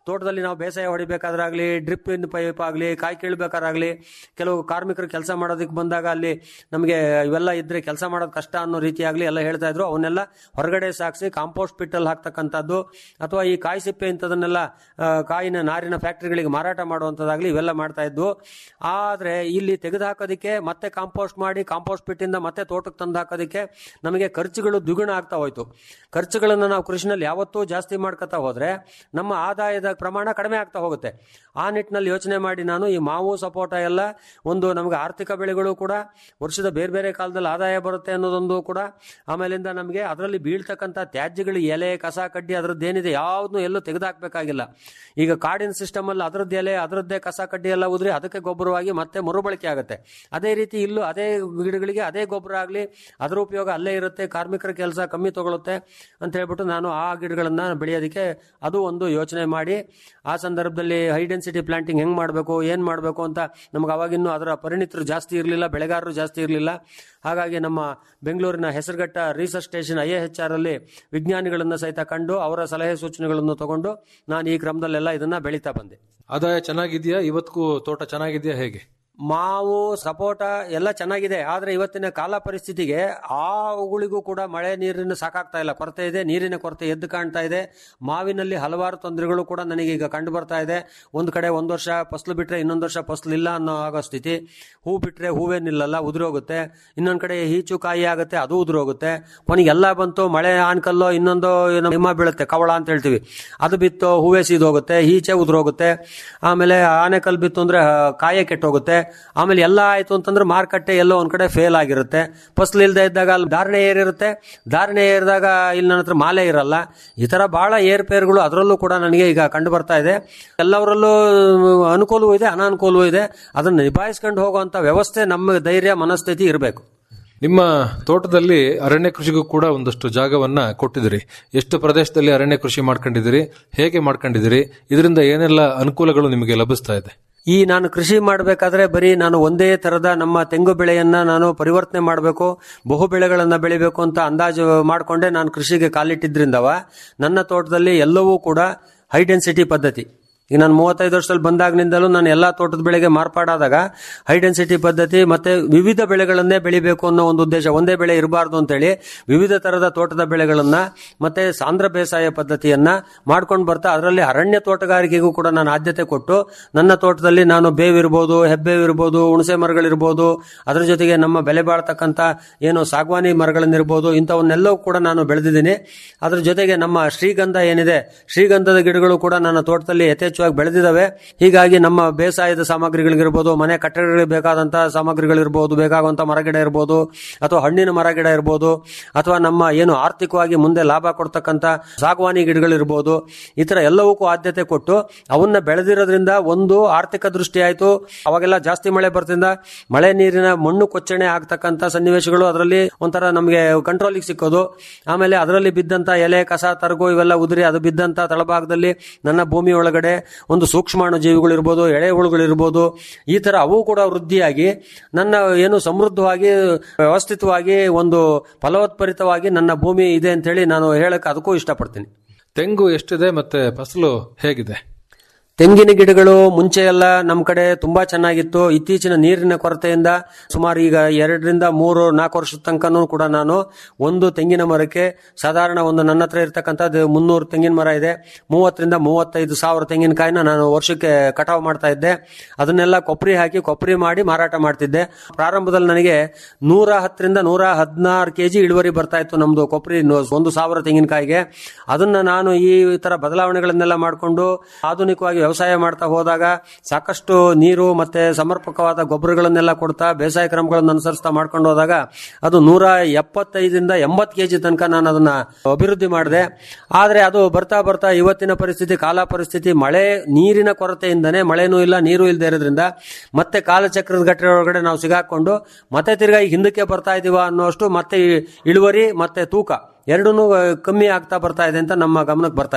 ತೋಟದಲ್ಲಿ ನಾವು ಬೇಸಾಯ ಹೊಡಿಬೇಕಾದ್ರಾಗ್ಲಿ ಡ್ರಿಪ್ ಇನ್ ಪೈಪ್ ಆಗಲಿ ಕಾಯಿ ಕೀಳ್ಬೇಕಾರಾಗ್ಲಿ ಕೆಲವು ಕಾರ್ಮಿಕರು ಕೆಲಸ ಮಾಡೋದಕ್ಕೆ ಬಂದಾಗ ಅಲ್ಲಿ ನಮಗೆ ಇವೆಲ್ಲ ಇದ್ರೆ ಕೆಲಸ ಮಾಡೋದು ಕಷ್ಟ ಅನ್ನೋ ರೀತಿ ಆಗಲಿ ಎಲ್ಲ ಹೇಳ್ತಾ ಇದ್ರು ಅವನ್ನೆಲ್ಲ ಹೊರಗಡೆ ಸಾಗಿಸಿ ಕಾಂಪೋಸ್ಟ್ ಪಿಟ್ಟಲ್ಲಿ ಹಾಕ್ತಕ್ಕಂಥದ್ದು ಅಥವಾ ಈ ಕಾಯಿ ಸಿಪ್ಪೆ ಇಂಥದನ್ನೆಲ್ಲ ಆ, ಕಾಯಿನ ನಾರಿನ ಫ್ಯಾಕ್ಟರಿಗಳಿಗೆ ಮಾರಾಟ ಮಾಡುವಂಥದ್ದಾಗಲಿ ಇವೆಲ್ಲ ಮಾಡ್ತಾ ಇದ್ವು ಆದರೆ ಇಲ್ಲಿ ತೆಗೆದು ಹಾಕೋದಕ್ಕೆ ಮತ್ತೆ ಕಾಂಪೋಸ್ಟ್ ಮಾಡಿ ಕಾಂಪೋಸ್ಟ್ ಪಿಟ್ಟಿಂದ ಮತ್ತೆ ತೋಟಕ್ಕೆ ತಂದು ಹಾಕೋದಕ್ಕೆ ನಮಗೆ ಖರ್ಚುಗಳು ದ್ವಿಗುಣ ಆಗ್ತಾ ಹೋಯ್ತು ಖರ್ಚುಗಳನ್ನು ನಾವು ಕೃಷಿನಲ್ಲಿ ಯಾವತ್ತೂ ಜಾಸ್ತಿ ಮಾಡ್ಕೊತಾ ಹೋದ್ರೆ ನಮ್ಮ ಆದಾಯದ ಪ್ರಮಾಣ ಕಡಿಮೆ ಆಗ್ತಾ ಹೋಗುತ್ತೆ ಆ ನಿಟ್ಟಿನಲ್ಲಿ ಯೋಚನೆ ಮಾಡಿ ನಾನು ಈ ಮಾವು ಸಪೋಟ ಎಲ್ಲ ಒಂದು ನಮಗೆ ಆರ್ಥಿಕ ಬೆಳೆಗಳು ಕೂಡ ವರ್ಷದ ಬೇರೆ ಬೇರೆ ಕಾಲದಲ್ಲಿ ಆದಾಯ ಬರುತ್ತೆ ಅನ್ನೋದೊಂದು ಕೂಡ ಆಮೇಲಿಂದ ನಮಗೆ ಅದರಲ್ಲಿ ಬೀಳ್ತಕ್ಕಂಥ ತ್ಯಾಜ್ಯಗಳು ಎಲೆ ಕಸ ಕಡ್ಡಿ ಅದರದ್ದು ಏನಿದೆ ಯಾವುದನ್ನು ಎಲ್ಲೂ ತೆಗೆದುಹಾಕಬೇಕಾಗಿಲ್ಲ ಈಗ ಕಾಡಿನ ಸಿಸ್ಟಮ್ ಅಲ್ಲಿ ಅದರದ್ದು ಎಲೆ ಅದರದ್ದೇ ಕಸ ಕಡ್ಡಿ ಎಲ್ಲ ಉದ್ರಿ ಅದಕ್ಕೆ ಗೊಬ್ಬರವಾಗಿ ಮತ್ತೆ ಮರುಬಳಕೆ ಆಗುತ್ತೆ ಅದೇ ರೀತಿ ಇಲ್ಲೂ ಅದೇ ಗಿಡಗಳಿಗೆ ಅದೇ ಗೊಬ್ಬರ ಆಗಲಿ ಅದರ ಉಪಯೋಗ ಅಲ್ಲೇ ಇರುತ್ತೆ ಕಾರ್ಮಿಕರ ಕೆಲಸ ಕಮ್ಮಿ ತಗೊಳುತ್ತೆ ಅಂತ ಹೇಳ್ಬಿಟ್ಟು ನಾನು ಆ ಗಿಡಗಳನ್ನು ಬೆಳೆಯೋದಕ್ಕೆ ಅದು ಒಂದು ಯೋಚನೆ ಮಾಡಿ ಆ ಸಂದರ್ಭದಲ್ಲಿ ಹೈ ಡೆನ್ಸಿಟಿ ಪ್ಲಾಂಟಿಂಗ್ ಹೆಂಗ್ ಮಾಡಬೇಕು ಏನು ಮಾಡಬೇಕು ಅಂತ ನಮ್ಗೆ ಅವಾಗಿನ್ನೂ ಅದರ ಪರಿಣಿತರು ಜಾಸ್ತಿ ಇರಲಿಲ್ಲ ಬೆಳೆಗಾರರು ಜಾಸ್ತಿ ಇರಲಿಲ್ಲ ಹಾಗಾಗಿ ನಮ್ಮ ಬೆಂಗಳೂರಿನ Hesaraghatta research station I H R ಅಲ್ಲಿ ವಿಜ್ಞಾನಿಗಳನ್ನು ಸಹಿತ ಕಂಡು ಅವರ ಸಲಹೆ ಸೂಚನೆಗಳನ್ನು ತಗೊಂಡು ನಾನು ಈ ಕ್ರಮದಲ್ಲೆಲ್ಲ ಇದನ್ನ ಬೆಳೀತಾ ಬಂದೆ ಆದಾಯ ಚೆನ್ನಾಗಿದೆಯಾ ಇವತ್ತಿಗೂ ತೋಟ ಚೆನ್ನಾಗಿದೆಯಾ ಹೇಗೆ ಮಾವು ಸಪೋಟ ಎಲ್ಲ ಚೆನ್ನಾಗಿದೆ ಆದ್ರೆ ಇವತ್ತಿನ ಕಾಲ ಪರಿಸ್ಥಿತಿಗೆ ಆ ಅವುಗಳಿಗೂ ಕೂಡ ಮಳೆ ನೀರಿನ ಸಾಕಾಗ್ತಾ ಇಲ್ಲ ಕೊರತೆ ಇದೆ ನೀರಿನ ಕೊರತೆ ಎದ್ದು ಕಾಣ್ತಾ ಇದೆ ಮಾವಿನಲ್ಲಿ ಹಲವಾರು ತೊಂದರೆಗಳು ಕೂಡ ನನಗೆ ಈಗ ಕಂಡು ಬರ್ತಾ ಇದೆ ಒಂದು ಕಡೆ ಒಂದು ವರ್ಷ ಫಸಲು ಬಿಟ್ರೆ ಇನ್ನೊಂದು ವರ್ಷ ಫಸಲು ಇಲ್ಲ ಅನ್ನೋ ಆಗೋ ಸ್ಥಿತಿ ಹೂ ಬಿಟ್ರೆ ಹೂವೇ ನಿಲ್ಲಲ್ಲ ಉದುರೋಗುತ್ತೆ ಇನ್ನೊಂದು ಕಡೆ ಈಚು ಕಾಯಿ ಆಗುತ್ತೆ ಅದು ಉದುರೋಗುತ್ತೆ ಕೊನೆಗೆ ಎಲ್ಲ ಬಂತು ಮಳೆ ಆನ್ಕಲ್ಲೋ ಇನ್ನೊಂದು ಏನೋ ಹಿಮ ಬೀಳುತ್ತೆ ಕವಳ ಅಂತ ಹೇಳ್ತೀವಿ ಅದು ಬಿತ್ತು ಹೂವೇ ಸೀದೋಗುತ್ತೆ ಈಚೆ ಉದುರೋಗುತ್ತೆ ಆಮೇಲೆ ಆನೆಕಲ್ ಬಿತ್ತು ಅಂದ್ರೆ ಆ, ಕಾಯೇ ಕೆಟ್ಟೋಗುತ್ತೆ ಆಮೇಲೆ ಎಲ್ಲ ಆಯ್ತು ಅಂತಂದ್ರೆ ಮಾರುಕಟ್ಟೆ ಎಲ್ಲೋ ಒಂದ್ ಕಡೆ ಫೇಲ್ ಆಗಿರುತ್ತೆ ಫಸಲು ಇಲ್ಲದೆ ಇದ್ದಾಗ ಅಲ್ಲಿ ಧಾರಣೆ ಏರಿರುತ್ತೆ ಧಾರಣೆ ಏರಿದಾಗ ಇಲ್ಲಿ ನನ್ನ ಹತ್ರ ಮಾಲೆ ಇರಲ್ಲ ಈ ತರ ಬಹಳ ಏರ್ಪೇರ್ಗಳು ಅದರಲ್ಲೂ ಕೂಡ ನನಗೆ ಈಗ ಕಂಡು ಬರ್ತಾ ಇದೆ ಎಲ್ಲವರಲ್ಲೂ ಅನುಕೂಲವೂ ಇದೆ ಅನಾನುಕೂಲವೂ ಇದೆ ಅದನ್ನು ನಿಭಾಯಿಸ್ಕೊಂಡು ಹೋಗುವಂತ ವ್ಯವಸ್ಥೆ ನಮ್ಮ ಧೈರ್ಯ ಮನಸ್ಥಿತಿ ಇರಬೇಕು ನಿಮ್ಮ ತೋಟದಲ್ಲಿ ಅರಣ್ಯ ಕೃಷಿಗೂ ಕೂಡ ಒಂದಷ್ಟು ಜಾಗವನ್ನ ಕೊಟ್ಟಿದ್ದೀರಿ ಎಷ್ಟು ಪ್ರದೇಶದಲ್ಲಿ ಅರಣ್ಯ ಕೃಷಿ ಮಾಡ್ಕೊಂಡಿದ್ದೀರಿ ಹೇಗೆ ಮಾಡ್ಕೊಂಡಿದ್ದೀರಿ ಇದರಿಂದ ಏನೆಲ್ಲ ಅನುಕೂಲಗಳು ನಿಮಗೆ ಲಭಿಸ್ತಾ ಇದೆ ಈ ನಾನು ಕೃಷಿ ಮಾಡಬೇಕಾದ್ರೆ ಬರೀ ನಾನು ಒಂದೇ ತರದ ನಮ್ಮ ತೆಂಗು ಬೆಳೆಯನ್ನ ನಾನು ಪರಿವರ್ತನೆ ಮಾಡಬೇಕು ಬಹು ಬೆಳೆಗಳನ್ನ ಬೆಳಿಬೇಕು ಅಂತ ಅಂದಾಜು ಮಾಡಿಕೊಂಡೆ ನಾನು ಕೃಷಿಗೆ ಕಾಲಿಟ್ಟಿದ್ರಿಂದವ ನನ್ನ ತೋಟದಲ್ಲಿ ಎಲ್ಲವೂ ಕೂಡ ಹೈ ಡೆನ್ಸಿಟಿ ಪದ್ಧತಿ ಈಗ ನಾನು ಮೂವತ್ತೈದು ವರ್ಷದಲ್ಲಿ ಬಂದಾಗಿನಿಂದಲೂ ನಾನು ಎಲ್ಲಾ ತೋಟದ ಬೆಳೆಗೆ ಮಾರ್ಪಾಡಾದಾಗ ಹೈ ಡೆನ್ಸಿಟಿ ಪದ್ಧತಿ ಮತ್ತೆ ವಿವಿಧ ಬೆಳೆಗಳನ್ನೇ ಬೆಳಿಬೇಕು ಅನ್ನೋ ಒಂದು ಉದ್ದೇಶ ಒಂದೇ ಬೆಳೆ ಇರಬಾರ್ದು ಅಂತೇಳಿ ವಿವಿಧ ತರದ ತೋಟದ ಬೆಳೆಗಳನ್ನ ಮತ್ತೆ ಸಾಂದ್ರ ಬೇಸಾಯ ಪದ್ಧತಿಯನ್ನ ಮಾಡ್ಕೊಂಡು ಬರ್ತಾ ಅದರಲ್ಲಿ ಅರಣ್ಯ ತೋಟಗಾರಿಕೆಗೂ ಕೂಡ ನಾನು ಆದ್ಯತೆ ಕೊಟ್ಟು ನನ್ನ ತೋಟದಲ್ಲಿ ನಾನು ಬೇವಿರ್ಬೋದು ಹೆಬ್ಬೇವಿರ್ಬೋದು ಹುಣಸೆ ಮರಗಳಿರ್ಬೋದು ಅದರ ಜೊತೆಗೆ ನಮ್ಮ ಬೆಲೆ ಬಾಳ್ತಕ್ಕಂಥ ಏನು ಸಾಗವಾನಿ ಮರಗಳನ್ನಿರ್ಬೋದು ಇಂಥವನ್ನೆಲ್ಲವೂ ಕೂಡ ನಾನು ಬೆಳೆದಿದ್ದೀನಿ ಅದ್ರ ಜೊತೆಗೆ ನಮ್ಮ ಶ್ರೀಗಂಧ ಏನಿದೆ ಶ್ರೀಗಂಧದ ಗಿಡಗಳು ಕೂಡ ನನ್ನ ತೋಟದಲ್ಲಿ ಯಥೇಚ್ಛವಾಗಿ ಬೆಳೆದಿದ್ದಾವೆ ಹೀಗಾಗಿ ನಮ್ಮ ಬೇಸಾಯದ ಸಾಮಗ್ರಿಗಳಿಗಿರ್ಬೋದು ಮನೆ ಕಟ್ಟಡಗಳಿಗೆ ಬೇಕಾದಂತಹ ಸಾಮಗ್ರಿಗಳಿರ್ಬೋದು ಬೇಕಾಗುವಂತ ಮರಗಿಡ ಇರ್ಬೋದು ಅಥವಾ ಹಣ್ಣಿನ ಮರಗಿಡ ಇರ್ಬೋದು ಅಥವಾ ನಮ್ಮ ಏನು ಆರ್ಥಿಕವಾಗಿ ಮುಂದೆ ಲಾಭ ಕೊಡ್ತಕ್ಕಂಥ ಸಾಗವಾನಿ ಗಿಡಗಳಿರ್ಬೋದು ಈ ತರ ಎಲ್ಲವಕ್ಕೂ ಆದ್ಯತೆ ಕೊಟ್ಟು ಅವನ್ನ ಬೆಳೆದಿರೋದ್ರಿಂದ ಒಂದು ಆರ್ಥಿಕ ದೃಷ್ಟಿ ಆಯ್ತು ಅವಾಗೆಲ್ಲ ಜಾಸ್ತಿ ಮಳೆ ಬರ್ತಿಂದ ಮಳೆ ನೀರಿನ ಮಣ್ಣು ಕೊಚ್ಚಣೆ ಆಗ್ತಕ್ಕಂಥ ಸನ್ನಿವೇಶಗಳು ಅದರಲ್ಲಿ ಒಂಥರ ನಮಗೆ ಕಂಟ್ರೋಲಿಗೆ ಸಿಕ್ಕೋದು ಆಮೇಲೆ ಅದರಲ್ಲಿ ಬಿದ್ದಂತ ಎಲೆ ಕಸ ತರಗು ಇವೆಲ್ಲ ಉದುರಿ ಅದು ಬಿದ್ದಂತ ತಳಭಾಗದಲ್ಲಿ ನನ್ನ ಭೂಮಿ ಒಳಗಡೆ ಒಂದು ಸೂಕ್ಷ್ಮಾಣು ಜೀವಿಗಳಿರ್ಬೋದು ಎಳೆಹುಳುಗಳಿರ್ಬೋದು ಈ ತರ ಅವು ಕೂಡ ವೃದ್ಧಿಯಾಗಿ ನನ್ನ ಏನು ಸಮೃದ್ಧವಾಗಿ ವ್ಯವಸ್ಥಿತವಾಗಿ ಒಂದು ಫಲವತ್ಪರಿತವಾಗಿ ನನ್ನ ಭೂಮಿ ಇದೆ ಅಂತ ಹೇಳಿ ನಾನು ಹೇಳಕ್ ಅದಕ್ಕೂ ಇಷ್ಟಪಡ್ತೀನಿ ತೆಂಗು ಎಷ್ಟಿದೆ ಮತ್ತೆ ಫಸಲು ಹೇಗಿದೆ ತೆಂಗಿನ ಗಿಡಗಳು ಮುಂಚೆ ಎಲ್ಲ ನಮ್ಮ ಕಡೆ ತುಂಬಾ ಚೆನ್ನಾಗಿತ್ತು ಇತ್ತೀಚಿನ ನೀರಿನ ಕೊರತೆಯಿಂದ ಸುಮಾರು ಈಗ ಎರಡರಿಂದ ಮೂರು ನಾಲ್ಕು ವರ್ಷದ ತನಕನೂ ಕೂಡ ನಾನು ಒಂದು ತೆಂಗಿನ ಮರಕ್ಕೆ ಸಾಧಾರಣ ಒಂದು ನನ್ನ ಹತ್ರ ಇರತಕ್ಕಂಥದ್ದು ಮುನ್ನೂರು ತೆಂಗಿನ ಮರ ಇದೆ ಮೂವತ್ತರಿಂದ ಮೂವತ್ತೈದು ಸಾವಿರ ತೆಂಗಿನಕಾಯಿನ ನಾನು ವರ್ಷಕ್ಕೆ ಕಟಾವು ಮಾಡ್ತಾ ಇದ್ದೆ ಅದನ್ನೆಲ್ಲ ಕೊಬ್ಬರಿ ಹಾಕಿ ಕೊಬ್ಬರಿ ಮಾಡಿ ಮಾರಾಟ ಮಾಡ್ತಿದ್ದೆ ಪ್ರಾರಂಭದಲ್ಲಿ ನನಗೆ ನೂರ ಹತ್ತರಿಂದ ನೂರ ಹದಿನಾರು ಕೆಜಿ ಇಳುವರಿ ಬರ್ತಾ ಇತ್ತು ನಮ್ದು ಕೊಬ್ಬರಿ ಒಂದು ಸಾವಿರ ತೆಂಗಿನಕಾಯಿಗೆ ಅದನ್ನ ನಾನು ಈ ತರ ಬದಲಾವಣೆಗಳನ್ನೆಲ್ಲ ಮಾಡಿಕೊಂಡು ಆಧುನಿಕವಾಗಿ ವ್ಯವಸಾಯ ಮಾಡ್ತಾ ಹೋದಾಗ ಸಾಕಷ್ಟು ನೀರು ಮತ್ತೆ ಸಮರ್ಪಕವಾದ ಗೊಬ್ಬರಗಳನ್ನೆಲ್ಲ ಕೊಡ್ತಾ ಬೇಸಾಯ ಕ್ರಮಗಳನ್ನು ಅನುಸರಿಸ್ತಾ ಮಾಡ್ಕೊಂಡು ಹೋದಾಗ ಅದು ನೂರ ಎಪ್ಪತ್ತೈದರಿಂದ ಎಂಬತ್ತು ಕೆಜಿ ತನಕ ನಾನು ಅದನ್ನ ಅಭಿವೃದ್ಧಿ ಮಾಡಿದೆ ಆದ್ರೆ ಅದು ಬರ್ತಾ ಬರ್ತಾ ಇವತ್ತಿನ ಪರಿಸ್ಥಿತಿ ಕಾಲ ಪರಿಸ್ಥಿತಿ ಮಳೆ ನೀರಿನ ಕೊರತೆಯಿಂದನೇ ಮಳೆನೂ ಇಲ್ಲ ನೀರು ಇಲ್ಲದೆ ಇರೋದ್ರಿಂದ ಮತ್ತೆ ಕಾಲಚಕ್ರದ ಗಟ್ಟೆ ಒಳಗಡೆ ನಾವು ಸಿಗಾಕೊಂಡು ಮತ್ತೆ ತಿರ್ಗಾ ಈಗ ಹಿಂದಕ್ಕೆ ಬರ್ತಾ ಇದೀವ ಅನ್ನೋಷ್ಟು ಮತ್ತೆ ಈ ಇಳುವರಿ ಮತ್ತೆ ತೂಕ ಎರಡೂ ಕಮ್ಮಿ ಆಗ್ತಾ ಬರ್ತಾ ಇದೆ ಅಂತ ನಮ್ಮ ಗಮನಕ್ಕೆ ಬರ್ತಾ ಇದೆ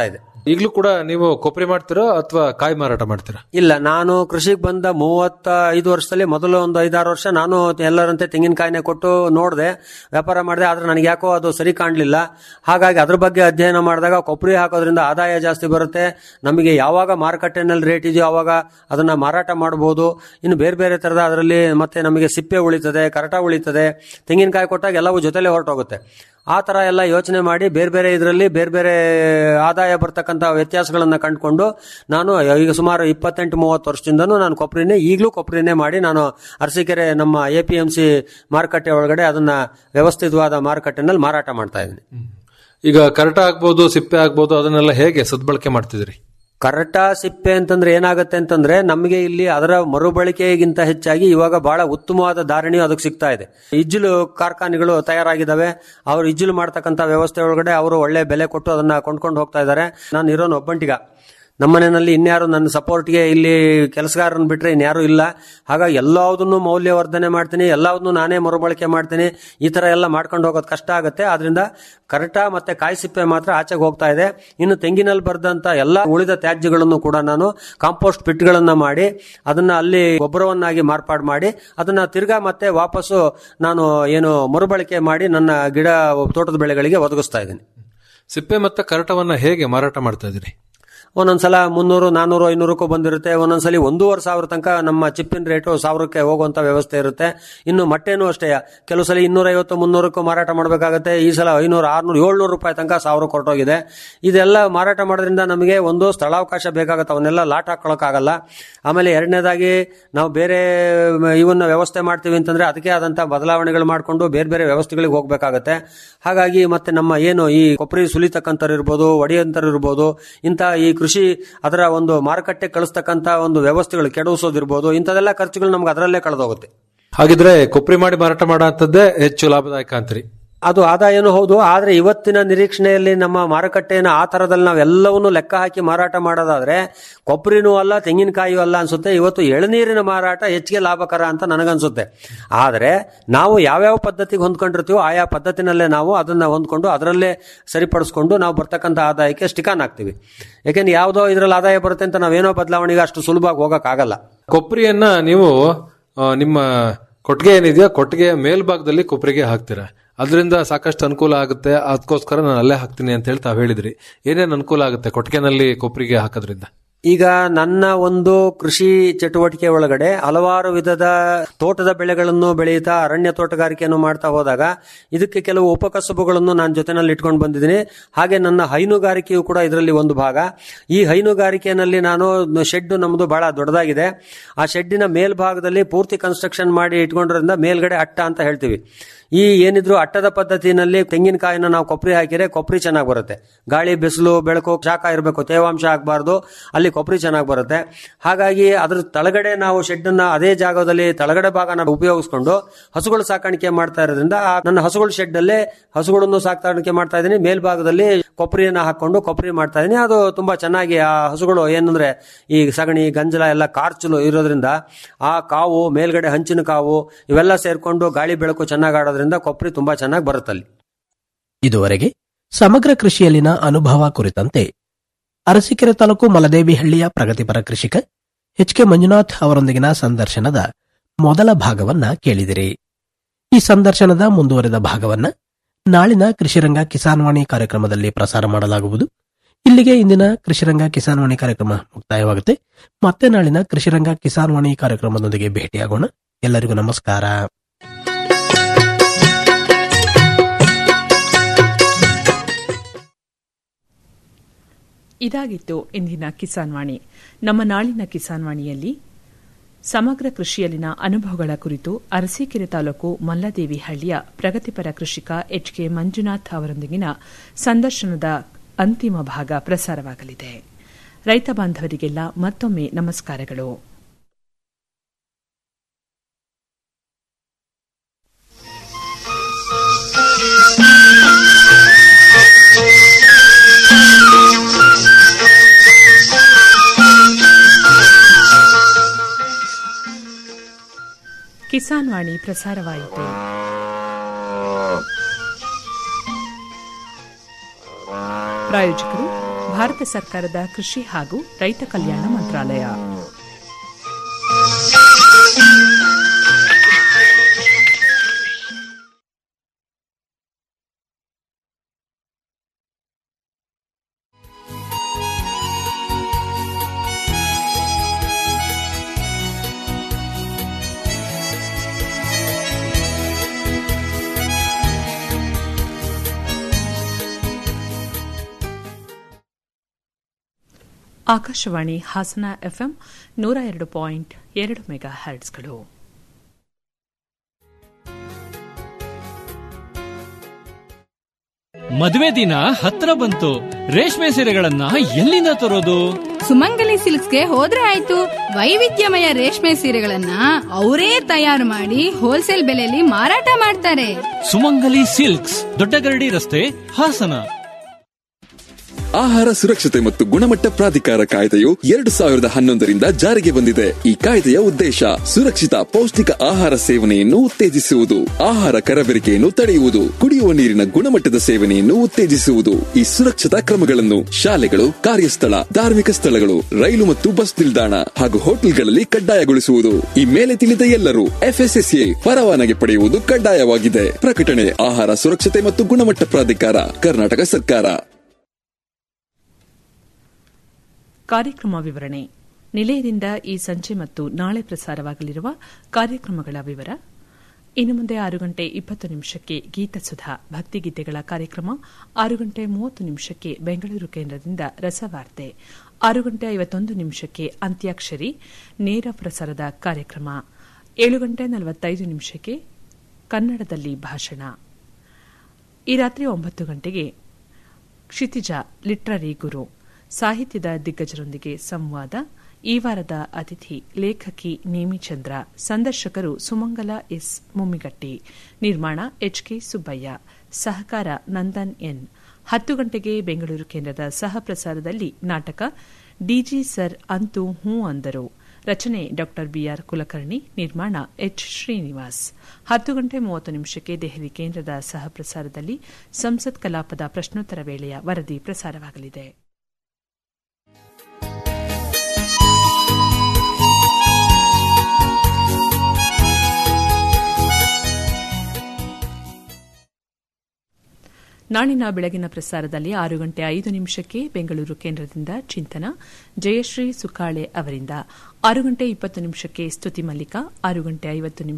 ಈಗಲೂ ಕೂಡ ನೀವು ಕೊಬ್ಬರಿ ಮಾಡ್ತೀರಾ ಅಥವಾ ಕಾಯಿ ಮಾರಾಟ ಮಾಡ್ತೀರಾ ಇಲ್ಲ ನಾನು ಕೃಷಿಗೆ ಬಂದ ಮೂವತ್ತ ಐದು ವರ್ಷದಲ್ಲಿ ಮೊದಲು ಒಂದು ಐದಾರು ವರ್ಷ ನಾನು ಎಲ್ಲರಂತೆ ತೆಂಗಿನಕಾಯಿನೇ ಕೊಟ್ಟು ನೋಡಿದೆ ವ್ಯಾಪಾರ ಮಾಡಿದೆ ಆದ್ರೆ ನನಗೆ ಯಾಕೋ ಅದು ಸರಿ ಕಾಣಲಿಲ್ಲ ಹಾಗಾಗಿ ಅದ್ರ ಬಗ್ಗೆ ಅಧ್ಯಯನ ಮಾಡಿದಾಗ ಕೊಬ್ಬರಿ ಹಾಕೋದ್ರಿಂದ ಆದಾಯ ಜಾಸ್ತಿ ಬರುತ್ತೆ ನಮಗೆ ಯಾವಾಗ ಮಾರುಕಟ್ಟೆನಲ್ಲಿ ರೇಟ್ ಇದೆಯೋ ಅವಾಗ ಅದನ್ನ ಮಾರಾಟ ಮಾಡಬಹುದು ಇನ್ನು ಬೇರೆ ಬೇರೆ ತರದ ಅದರಲ್ಲಿ ಮತ್ತೆ ನಮಗೆ ಸಿಪ್ಪೆ ಉಳಿತದೆ ಕರಟ ಉಳಿತದೆ ತೆಂಗಿನಕಾಯಿ ಕೊಟ್ಟಾಗ ಎಲ್ಲವೂ ಜೊತೆಲೆ ಹೊರಟೋಗುತ್ತೆ ಆ ತರ ಎಲ್ಲ ಯೋಚನೆ ಮಾಡಿ ಬೇರೆ ಬೇರೆ ಇದರಲ್ಲಿ ಬೇರೆ ಬೇರೆ ಆದಾಯ ಬರ್ತಕ್ಕಂಥ ವ್ಯತ್ಯಾಸಗಳನ್ನ ಕಂಡುಕೊಂಡು ನಾನು ಈಗ ಸುಮಾರು ಇಪ್ಪತ್ತೆಂಟು ಮೂವತ್ತು ವರ್ಷದಿಂದನೂ ನಾನು ಕೊಬ್ಬರಿನೇ ಈಗಲೂ ಕೊಬ್ಬರಿನೇ ಮಾಡಿ ನಾನು ಅರಸೀಕೆರೆ ನಮ್ಮ ಎ ಪಿ ಎಂ ಸಿ ಮಾರುಕಟ್ಟೆ ಒಳಗಡೆ ಅದನ್ನ ವ್ಯವಸ್ಥಿತವಾದ ಮಾರುಕಟ್ಟೆನಲ್ಲಿ ಮಾರಾಟ ಮಾಡ್ತಾ ಇದ್ದೀನಿ ಈಗ ಕರಟ ಆಗ್ಬೋದು ಸಿಪ್ಪೆ ಆಗ್ಬೋದು ಅದನ್ನೆಲ್ಲ ಹೇಗೆ ಸದ್ಬಳಕೆ ಮಾಡ್ತಿದ್ರಿ ಕರಟ ಸಿಪ್ಪೆ ಅಂತಂದ್ರೆ ಏನಾಗುತ್ತೆ ಅಂತಂದ್ರೆ ನಮಗೆ ಇಲ್ಲಿ ಅದರ ಮರುಬಳಕೆಗಿಂತ ಹೆಚ್ಚಾಗಿ ಇವಾಗ ಬಹಳ ಉತ್ತಮವಾದ ಧಾರಣೆಯು ಅದಕ್ಕೆ ಸಿಗ್ತಾ ಇದೆ ಇಜ್ಜಿಲು ಕಾರ್ಖಾನೆಗಳು ತಯಾರಾಗಿದ್ದಾವೆ ಅವರು ಇಜ್ಜಿಲು ಮಾಡ್ತಕ್ಕಂಥ ವ್ಯವಸ್ಥೆ ಒಳಗಡೆ ಅವರು ಒಳ್ಳೆ ಬೆಲೆ ಕೊಟ್ಟು ಅದನ್ನ ಕೊಂಡ್ಕೊಂಡು ಹೋಗ್ತಾ ಇದ್ದಾರೆ ನಾನು ಇರೋನು ಒಬ್ಬಂಟಿಗ ನಮ್ಮನೆಯಲ್ಲಿ ಇನ್ಯಾರು ನನ್ನ ಸಪೋರ್ಟ್ಗೆ ಇಲ್ಲಿ ಕೆಲಸಗಾರರನ್ನು ಬಿಟ್ರೆ ಇನ್ಯಾರು ಇಲ್ಲ ಹಾಗಾಗಿ ಎಲ್ಲದನ್ನು ಮೌಲ್ಯವರ್ಧನೆ ಮಾಡ್ತೀನಿ ಎಲ್ಲದನ್ನು ನಾನೇ ಮರುಬಳಕೆ ಮಾಡ್ತೀನಿ ಈ ತರ ಎಲ್ಲ ಮಾಡ್ಕೊಂಡು ಹೋಗೋದು ಕಷ್ಟ ಆಗುತ್ತೆ ಆದ್ರಿಂದ ಕರಟ ಮತ್ತೆ ಕಾಯಿ ಸಿಪ್ಪೆ ಮಾತ್ರ ಆಚೆಗೆ ಹೋಗ್ತಾ ಇದೆ ಇನ್ನು ತೆಂಗಿನಲ್ಲಿ ಬರೆದಂತ ಎಲ್ಲ ಉಳಿದ ತ್ಯಾಜ್ಯಗಳನ್ನು ಕೂಡ ನಾನು ಕಾಂಪೋಸ್ಟ್ ಪಿಟ್ಗಳನ್ನ ಮಾಡಿ ಅದನ್ನ ಅಲ್ಲಿ ಗೊಬ್ಬರವನ್ನಾಗಿ ಮಾರ್ಪಾಡು ಮಾಡಿ ಅದನ್ನ ತಿರ್ಗಾ ಮತ್ತೆ ವಾಪಸ್ಸು ನಾನು ಏನು ಮರುಬಳಕೆ ಮಾಡಿ ನನ್ನ ಗಿಡ ತೋಟದ ಬೆಳೆಗಳಿಗೆ ಒದಗಿಸ್ತಾ ಇದ್ದೀನಿ ಸಿಪ್ಪೆ ಮತ್ತೆ ಕರಟವನ್ನ ಹೇಗೆ ಮಾರಾಟ ಮಾಡ್ತಾ ಇದ್ರಿ ಒಂದೊಂದ್ಸಲ ಮುನ್ನೂರು ನಾನೂರು ಐನೂರಕ್ಕೂ ಬಂದಿರುತ್ತೆ ಒಂದೊಂದ್ಸಲಿ ಒಂದೂವರೆ ಸಾವಿರ ತನಕ ನಮ್ಮ ಚಿಪ್ಪಿನ ರೇಟು ಸಾವಿರಕ್ಕೆ ಹೋಗುವಂತ ವ್ಯವಸ್ಥೆ ಇರುತ್ತೆ ಇನ್ನು ಮೊಟ್ಟೆನೂ ಅಷ್ಟೇ ಕೆಲವು ಸಲ ಇನ್ನೂರೈವತ್ತು ಮುನ್ನೂರಕ್ಕೂ ಮಾರಾಟ ಮಾಡಬೇಕಾಗುತ್ತೆ ಈ ಸಲ ಐನೂರು ಆರ್ನೂರು ಏಳ್ನೂರು ರೂಪಾಯಿ ತನಕ ಸಾವಿರ ಕೊಟ್ಟೋಗಿದೆ ಇದೆಲ್ಲ ಮಾರಾಟ ಮಾಡೋದ್ರಿಂದ ನಮಗೆ ಒಂದು ಸ್ಥಳಾವಕಾಶ ಬೇಕಾಗುತ್ತೆ ಅವನ್ನೆಲ್ಲ ಲಾಟ್ ಹಾಕೊಳಕ್ಕಾಗಲ್ಲ ಆಮೇಲೆ ಎರಡನೇದಾಗಿ ನಾವು ಬೇರೆ ಇವನ್ನ ವ್ಯವಸ್ಥೆ ಮಾಡ್ತೀವಿ ಅಂತಂದ್ರೆ ಅದಕ್ಕೆ ಆದಂತ ಬದಲಾವಣೆಗಳು ಮಾಡಿಕೊಂಡು ಬೇರೆ ಬೇರೆ ವ್ಯವಸ್ಥೆಗಳಿಗೆ ಹೋಗ್ಬೇಕಾಗತ್ತೆ ಹಾಗಾಗಿ ಮತ್ತೆ ನಮ್ಮ ಏನು ಈ ಕೊಬ್ಬರಿ ಸುಲಿತಕ್ಕಂಥವ್ರು ಇರ್ಬೋದು ಒಡೆಯಂತರು ಇರ್ಬೋದು ಇಂಥ ಈ ಕೃಷಿ ಅದರ ಒಂದು ಮಾರುಕಟ್ಟೆ ಕಳಿಸ್ತಕ್ಕಂಥ ಒಂದು ವ್ಯವಸ್ಥೆಗಳು ಕೆಡವಿಸೋದಿರ್ಬೋದು ಇಂಥದೆಲ್ಲ ಖರ್ಚುಗಳು ನಮ್ಗೆ ಅದರಲ್ಲೇ ಕಳೆದೋಗುತ್ತೆ ಹಾಗಿದ್ರೆ ಕೊಬ್ಬರಿ ಮಾಡಿ ಮಾರಾಟ ಮಾಡೋಂಥದ್ದೇ ಹೆಚ್ಚು ಲಾಭದಾಯಕ ಅಂತೀರಿ ಅದು ಆದಾಯನೂ ಹೌದು ಆದ್ರೆ ಇವತ್ತಿನ ನಿರೀಕ್ಷಣೆಯಲ್ಲಿ ನಮ್ಮ ಮಾರುಕಟ್ಟೆಯನ್ನು ಆ ತರದಲ್ಲಿ ನಾವೆಲ್ಲವನ್ನೂ ಲೆಕ್ಕ ಹಾಕಿ ಮಾರಾಟ ಮಾಡೋದಾದ್ರೆ ಕೊಬ್ಬರಿನೂ ಅಲ್ಲ ತೆಂಗಿನಕಾಯಿಯೂ ಅಲ್ಲ ಅನ್ಸುತ್ತೆ ಇವತ್ತು ಎಳನೀರಿನ ಮಾರಾಟ ಹೆಚ್ಚಿಗೆ ಲಾಭಕರ ಅಂತ ನನಗನ್ಸುತ್ತೆ ಆದ್ರೆ ನಾವು ಯಾವ್ಯಾವ ಪದ್ಧತಿಗೆ ಹೊಂದ್ಕೊಂಡಿರ್ತೀವೋ ಆಯಾ ಪದ್ಧತಿನಲ್ಲೇ ನಾವು ಅದನ್ನ ಹೊಂದ್ಕೊಂಡು ಅದರಲ್ಲೇ ಸರಿಪಡಿಸ್ಕೊಂಡು ನಾವು ಬರ್ತಕ್ಕಂಥ ಆದಾಯಕ್ಕೆ ಸ್ಟಿಕಾನ್ ಆಗ್ತೀವಿ ಯಾಕೆಂದ್ರೆ ಯಾವುದೋ ಇದ್ರಲ್ಲಿ ಆದಾಯ ಬರುತ್ತೆ ಅಂತ ನಾವೇನೋ ಬದಲಾವಣೆಗೆ ಅಷ್ಟು ಸುಲಭವಾಗಿ ಹೋಗಕ್ಕಾಗಲ್ಲ ಕೊಬ್ಬರಿಯನ್ನ ನೀವು ಆ, ನಿಮ್ಮ ಕೊಟ್ಟಿಗೆ ಏನಿದೆಯೋ ಕೊಟ್ಟಿಗೆಯ ಮೇಲ್ಭಾಗದಲ್ಲಿ ಕೊಬ್ಬರಿಗೆ ಹಾಕ್ತೀರಾ ಅದರಿಂದ ಸಾಕಷ್ಟು ಅನುಕೂಲ ಆಗುತ್ತೆ ಅದಕ್ಕೋಸ್ಕರ ನಾನು ಅಲ್ಲೇ ಹಾಕ್ತೀನಿ ಅಂತ ಹೇಳಿ ತಾವು ಹೇಳಿದ್ರಿ ಏನೇನು ಅನುಕೂಲ ಆಗುತ್ತೆ ಕೊಟ್ಟಿಗೆನಲ್ಲಿ ಕೊಬ್ಬರಿಗೆ ಹಾಕೋದ್ರಿಂದ ಈಗ ನನ್ನ ಒಂದು ಕೃಷಿ ಚಟುವಟಿಕೆ ಒಳಗಡೆ ಹಲವಾರು ವಿಧದ ತೋಟದ ಬೆಳೆಗಳನ್ನು ಬೆಳೆಯುತ್ತಾ ಅರಣ್ಯ ತೋಟಗಾರಿಕೆಯನ್ನು ಮಾಡ್ತಾ ಹೋದಾಗ ಇದಕ್ಕೆ ಕೆಲವು ಉಪಕಸಬುಗಳನ್ನು ನಾನು ಜೊತೆನಲ್ಲಿ ಇಟ್ಕೊಂಡು ಬಂದಿದ್ದೀನಿ ಹಾಗೆ ನನ್ನ ಹೈನುಗಾರಿಕೆಯು ಕೂಡ ಇದರಲ್ಲಿ ಒಂದು ಭಾಗ ಈ ಹೈನುಗಾರಿಕೆಯಲ್ಲಿ ನಾನು ಶೆಡ್ ನಮ್ಮದು ಬಹಳ ದೊಡ್ಡದಾಗಿದೆ ಆ ಶೆಡ್ಡಿನ ಮೇಲ್ಭಾಗದಲ್ಲಿ ಪೂರ್ತಿ ಕನ್ಸ್ಟ್ರಕ್ಷನ್ ಮಾಡಿ ಇಟ್ಕೊಂಡಿರೋದ್ರಿಂದ ಮೇಲ್ಗಡೆ ಅಟ್ಟ ಅಂತ ಹೇಳ್ತೀವಿ ಈ ಏನಿದ್ರು ಅಟ್ಟದ ಪದ್ಧತಿನಲ್ಲಿ ತೆಂಗಿನಕಾಯಿನ ನಾವು ಕೊಬ್ಬರಿ ಹಾಕಿದ್ರೆ ಕೊಬ್ಬರಿ ಚೆನ್ನಾಗಿ ಬರುತ್ತೆ ಗಾಳಿ ಬಿಸಿಲು ಬೆಳಕು ಶಾಖ ಇರಬೇಕು ತೇವಾಂಶ ಆಗಬಾರ್ದು ಅಲ್ಲಿ ಕೊಬ್ಬರಿ ಚೆನ್ನಾಗಿ ಬರುತ್ತೆ ಹಾಗಾಗಿ ಅದ್ರ ತಳಗಡೆ ನಾವು ಶೆಡ್ ಅನ್ನ ಅದೇ ಜಾಗದಲ್ಲಿ ತಳಗಡೆ ಭಾಗನ ಉಪಯೋಗಿಸ್ಕೊಂಡು ಹಸುಗಳು ಸಾಕಾಣಿಕೆ ಮಾಡ್ತಾ ಇರೋದ್ರಿಂದ ಆ ನನ್ನ ಹಸುಗಳ ಶೆಡ್ ಅಲ್ಲೇ ಹಸುಗಳನ್ನು ಸಾಕಾಣಿಕೆ ಮಾಡ್ತಾ ಇದ್ದೀನಿ ಮೇಲ್ಭಾಗದಲ್ಲಿ ಕೊಬ್ಬರಿಯನ್ನ ಹಾಕೊಂಡು ಕೊಬ್ಬರಿ ಮಾಡ್ತಾ ಇದ್ದೀನಿ ಅದು ತುಂಬಾ ಚೆನ್ನಾಗಿ ಆ ಹಸುಗಳು ಏನಂದ್ರೆ ಈ ಸಗಣಿ ಗಂಜಲ ಎಲ್ಲ ಕಾರ್ಚಲು ಇರೋದ್ರಿಂದ ಆ ಕಾವು ಮೇಲ್ಗಡೆ ಹಂಚಿನ ಕಾವು ಇವೆಲ್ಲ ಸೇರ್ಕೊಂಡು ಗಾಳಿ ಬೆಳಕು ಚೆನ್ನಾಗಿ ಆಡೋದ್ರಿಂದ ಕೊಬ್ಬರಿ ತುಂಬಾ ಚೆನ್ನಾಗಿ ಬರುತ್ತಲ್ಲಿ ಇದುವರೆಗೆ ಸಮಗ್ರ ಕೃಷಿಯಲ್ಲಿನ ಅನುಭವ ಕುರಿತಂತೆ ಅರಸೀಕೆರೆ ತಾಲೂಕು ಮಲದೇವಿಹಳ್ಳಿಯ ಪ್ರಗತಿಪರ ಕೃಷಿಕ ಎಚ್ ಕೆ ಮಂಜುನಾಥ್ ಅವರೊಂದಿಗಿನ ಸಂದರ್ಶನದ ಮೊದಲ ಭಾಗವನ್ನ ಕೇಳಿದಿರಿ ಈ ಸಂದರ್ಶನದ ಮುಂದುವರೆದ ಭಾಗವನ್ನ ನಾಳಿನ ಕೃಷಿರಂಗ ಕಿಸಾನ್ವಾಣಿ ಕಾರ್ಯಕ್ರಮದಲ್ಲಿ ಪ್ರಸಾರ ಮಾಡಲಾಗುವುದು ಇಲ್ಲಿಗೆ ಇಂದಿನ ಕೃಷಿರಂಗ ಕಿಸಾನ್ವಾಣಿ ಕಾರ್ಯಕ್ರಮ ಮುಕ್ತಾಯವಾಗುತ್ತೆ ಮತ್ತೆ ನಾಳಿನ ಕೃಷಿರಂಗ ಕಿಸಾನ್ವಾಣಿ ಕಾರ್ಯಕ್ರಮದೊಂದಿಗೆ ಭೇಟಿಯಾಗೋಣ ಎಲ್ಲರಿಗೂ ನಮಸ್ಕಾರ ಇದಾಗಿತ್ತು ಇಂದಿನ ಕಿಸಾನ್ ವಾಣಿ ನಮ್ಮ ನಾಳಿನ ಕಿಸಾನ್ ವಾಣಿಯಲ್ಲಿ ಸಮಗ್ರ ಕೃಷಿಯಲ್ಲಿನ ಅನುಭವಗಳ ಕುರಿತು ಅರಸೀಕೆರೆ ತಾಲೂಕು ಮಲ್ಲದೇವಿ ಹಳ್ಳಿಯ ಪ್ರಗತಿಪರ ಕೃಷಿಕ ಎಚ್ ಕೆ ಮಂಜುನಾಥ್ ಅವರೊಂದಿಗಿನ ಸಂದರ್ಶನದ ಅಂತಿಮ ಭಾಗ ಪ್ರಸಾರವಾಗಲಿದೆ ರೈತ ಬಾಂಧವರಿಗೆಲ್ಲ ಮತ್ತೊಮ್ಮೆ ನಮಸ್ಕಾರಗಳು ಕಿಸಾನ್ ವಾಣಿ ಪ್ರಸಾರವಾಯಿತು ಪ್ರಾಯೋಜಕರು ಭಾರತ ಸರ್ಕಾರದ ಕೃಷಿ ಹಾಗೂ ರೈತ ಕಲ್ಯಾಣ ಮಂತ್ರಾಲಯ ಆಕಾಶವಾಣಿ ಹಾಸನ ಎಫ್ಎಂ ನೂರ ಎರಡು ಪಾಯಿಂಟ್ ಎರಡು ಮೆಗಾ ಹರ್ಟ್ಸ್ಗಳು ಮದುವೆ ದಿನ ಹತ್ರ ಬಂತು ರೇಷ್ಮೆ ಸೀರೆಗಳನ್ನ ಎಲ್ಲಿಂದ ತರೋದು ಸುಮಂಗಲಿ ಸಿಲ್ಕ್ಸ್ಗೆ ಹೋದ್ರೆ ಆಯ್ತು ವೈವಿಧ್ಯಮಯ ರೇಷ್ಮೆ ಸೀರೆಗಳನ್ನ ಅವರೇ ತಯಾರು ಮಾಡಿ ಹೋಲ್ಸೇಲ್ ಬೆಲೆಯಲ್ಲಿ ಮಾರಾಟ ಮಾಡ್ತಾರೆ ಸುಮಂಗಲಿ ಸಿಲ್ಕ್ಸ್ ದೊಡ್ಡಗರಡಿ ರಸ್ತೆ ಹಾಸನ ಆಹಾರ ಸುರಕ್ಷತೆ ಮತ್ತು ಗುಣಮಟ್ಟ ಪ್ರಾಧಿಕಾರ ಕಾಯ್ದೆಯು ಎರಡು ಸಾವಿರದ ಹನ್ನೊಂದರಿಂದ ಜಾರಿಗೆ ಬಂದಿದೆ ಈ ಕಾಯ್ದೆಯ ಉದ್ದೇಶ ಸುರಕ್ಷಿತ ಪೌಷ್ಟಿಕ ಆಹಾರ ಸೇವನೆಯನ್ನು ಉತ್ತೇಜಿಸುವುದು ಆಹಾರ ಕರಬೇರಿಕೆಯನ್ನು ತಡೆಯುವುದು ಕುಡಿಯುವ ನೀರಿನ ಗುಣಮಟ್ಟದ ಸೇವನೆಯನ್ನು ಉತ್ತೇಜಿಸುವುದು ಈ ಸುರಕ್ಷತಾ ಕ್ರಮಗಳನ್ನು ಶಾಲೆಗಳು ಕಾರ್ಯಸ್ಥಳ ಧಾರ್ಮಿಕ ಸ್ಥಳಗಳು ರೈಲು ಮತ್ತು ಬಸ್ ನಿಲ್ದಾಣ ಹಾಗೂ ಹೋಟೆಲ್ಗಳಲ್ಲಿ ಕಡ್ಡಾಯಗೊಳಿಸುವುದು ಈ ಮೇಲೆ ತಿಳಿದ ಎಲ್ಲರೂ ಎಫ್ಎಸ್ಎಸ್ಎ ಪರವಾನಗಿ ಪಡೆಯುವುದು ಕಡ್ಡಾಯವಾಗಿದೆ ಪ್ರಕಟಣೆ ಆಹಾರ ಸುರಕ್ಷತೆ ಮತ್ತು ಗುಣಮಟ್ಟ ಪ್ರಾಧಿಕಾರ ಕರ್ನಾಟಕ ಸರ್ಕಾರ ಕಾರ್ಯಕ್ರಮ ವಿವರಣೆ ನಿಲಯದಿಂದ ಈ ಸಂಜೆ ಮತ್ತು ನಾಳೆ ಪ್ರಸಾರವಾಗಲಿರುವ ಕಾರ್ಯಕ್ರಮಗಳ ವಿವರ ಇನ್ನು ಮುಂದೆ ಆರು ಗಂಟೆ ಇಪ್ಪತ್ತು ನಿಮಿಷಕ್ಕೆ ಗೀತಸುಧಾ ಭಕ್ತಿಗೀತೆಗಳ ಕಾರ್ಯಕ್ರಮ ಆರು ಗಂಟೆ ಮೂವತ್ತು ನಿಮಿಷಕ್ಕೆ ಬೆಂಗಳೂರು ಕೇಂದ್ರದಿಂದ ರಸವಾರ್ತೆ ಆರು ಗಂಟೆ ಐವತ್ತೊಂದು ನಿಮಿಷಕ್ಕೆ ಅಂತ್ಯಾಕ್ಷರಿ ನೇರ ಪ್ರಸಾರದ ಕಾರ್ಯಕ್ರಮ ಏಳು ಗಂಟೆ ನಲವತ್ತೈದು ನಿಮಿಷಕ್ಕೆ ಕನ್ನಡದಲ್ಲಿ ಭಾಷಣ ಈ ರಾತ್ರಿ ಒಂಬತ್ತು ಗಂಟೆಗೆ ಕ್ಷಿತಿಜ ಲಿಟ್ರರಿ ಗುರು ಸಾಹಿತ್ಯದ ದಿಗ್ಗಜರೊಂದಿಗೆ ಸಂವಾದ ಈ ವಾರದ ಅತಿಥಿ ಲೇಖಕಿ ನೇಮಿಚಂದ್ರ ಸಂದರ್ಶಕರು ಸುಮಂಗಲ ಎಸ್ ಮುಮ್ಮಿಗಟ್ಟಿ ನಿರ್ಮಾಣ ಎಚ್ಕೆ ಸುಬ್ಬಯ್ಯ ಸಹಕಾರ ನಂದನ್ ಎನ್ ಹತ್ತು ಗಂಟೆಗೆ ಬೆಂಗಳೂರು ಕೇಂದ್ರದ ಸಹ ಪ್ರಸಾರದಲ್ಲಿ ನಾಟಕ ಡಿಜಿ ಸರ್ ಅಂತೂ ಹೂ ಅಂದರು ರಚನೆ ಡಾ ಬಿಆರ್ ಕುಲಕರ್ಣಿ ನಿರ್ಮಾಣ ಎಚ್ ಶ್ರೀನಿವಾಸ್ ಹತ್ತು ಗಂಟೆ ಮೂವತ್ತು ನಿಮಿಷಕ್ಕೆ ದೆಹಲಿ ಕೇಂದ್ರದ ಸಹ ಪ್ರಸಾರದಲ್ಲಿ ಸಂಸತ್ ಕಲಾಪದ ಪ್ರಶ್ನೋತ್ತರ ವೇಳೆಯ ವರದಿ ಪ್ರಸಾರವಾಗಲಿದೆ ನಾಳಿನ ಬೆಳಗಿನ ಪ್ರಸಾರದಲ್ಲಿ ಆರು ಗಂಟೆ ಐದು ನಿಮಿಷಕ್ಕೆ ಬೆಂಗಳೂರು ಕೇಂದ್ರದಿಂದ ಚಿಂತನ ಜಯಶ್ರೀ ಸುಕಾಳೆ ಅವರಿಂದ ಆರು ಗಂಟೆ ಇಪ್ಪತ್ತು ನಿಮಿಷಕ್ಕೆ ಸ್ತುತಿ ಮಲ್ಲಿಕ ಆರು ಗಂಟೆ ಐವತ್ತು ನಿಮಿಷ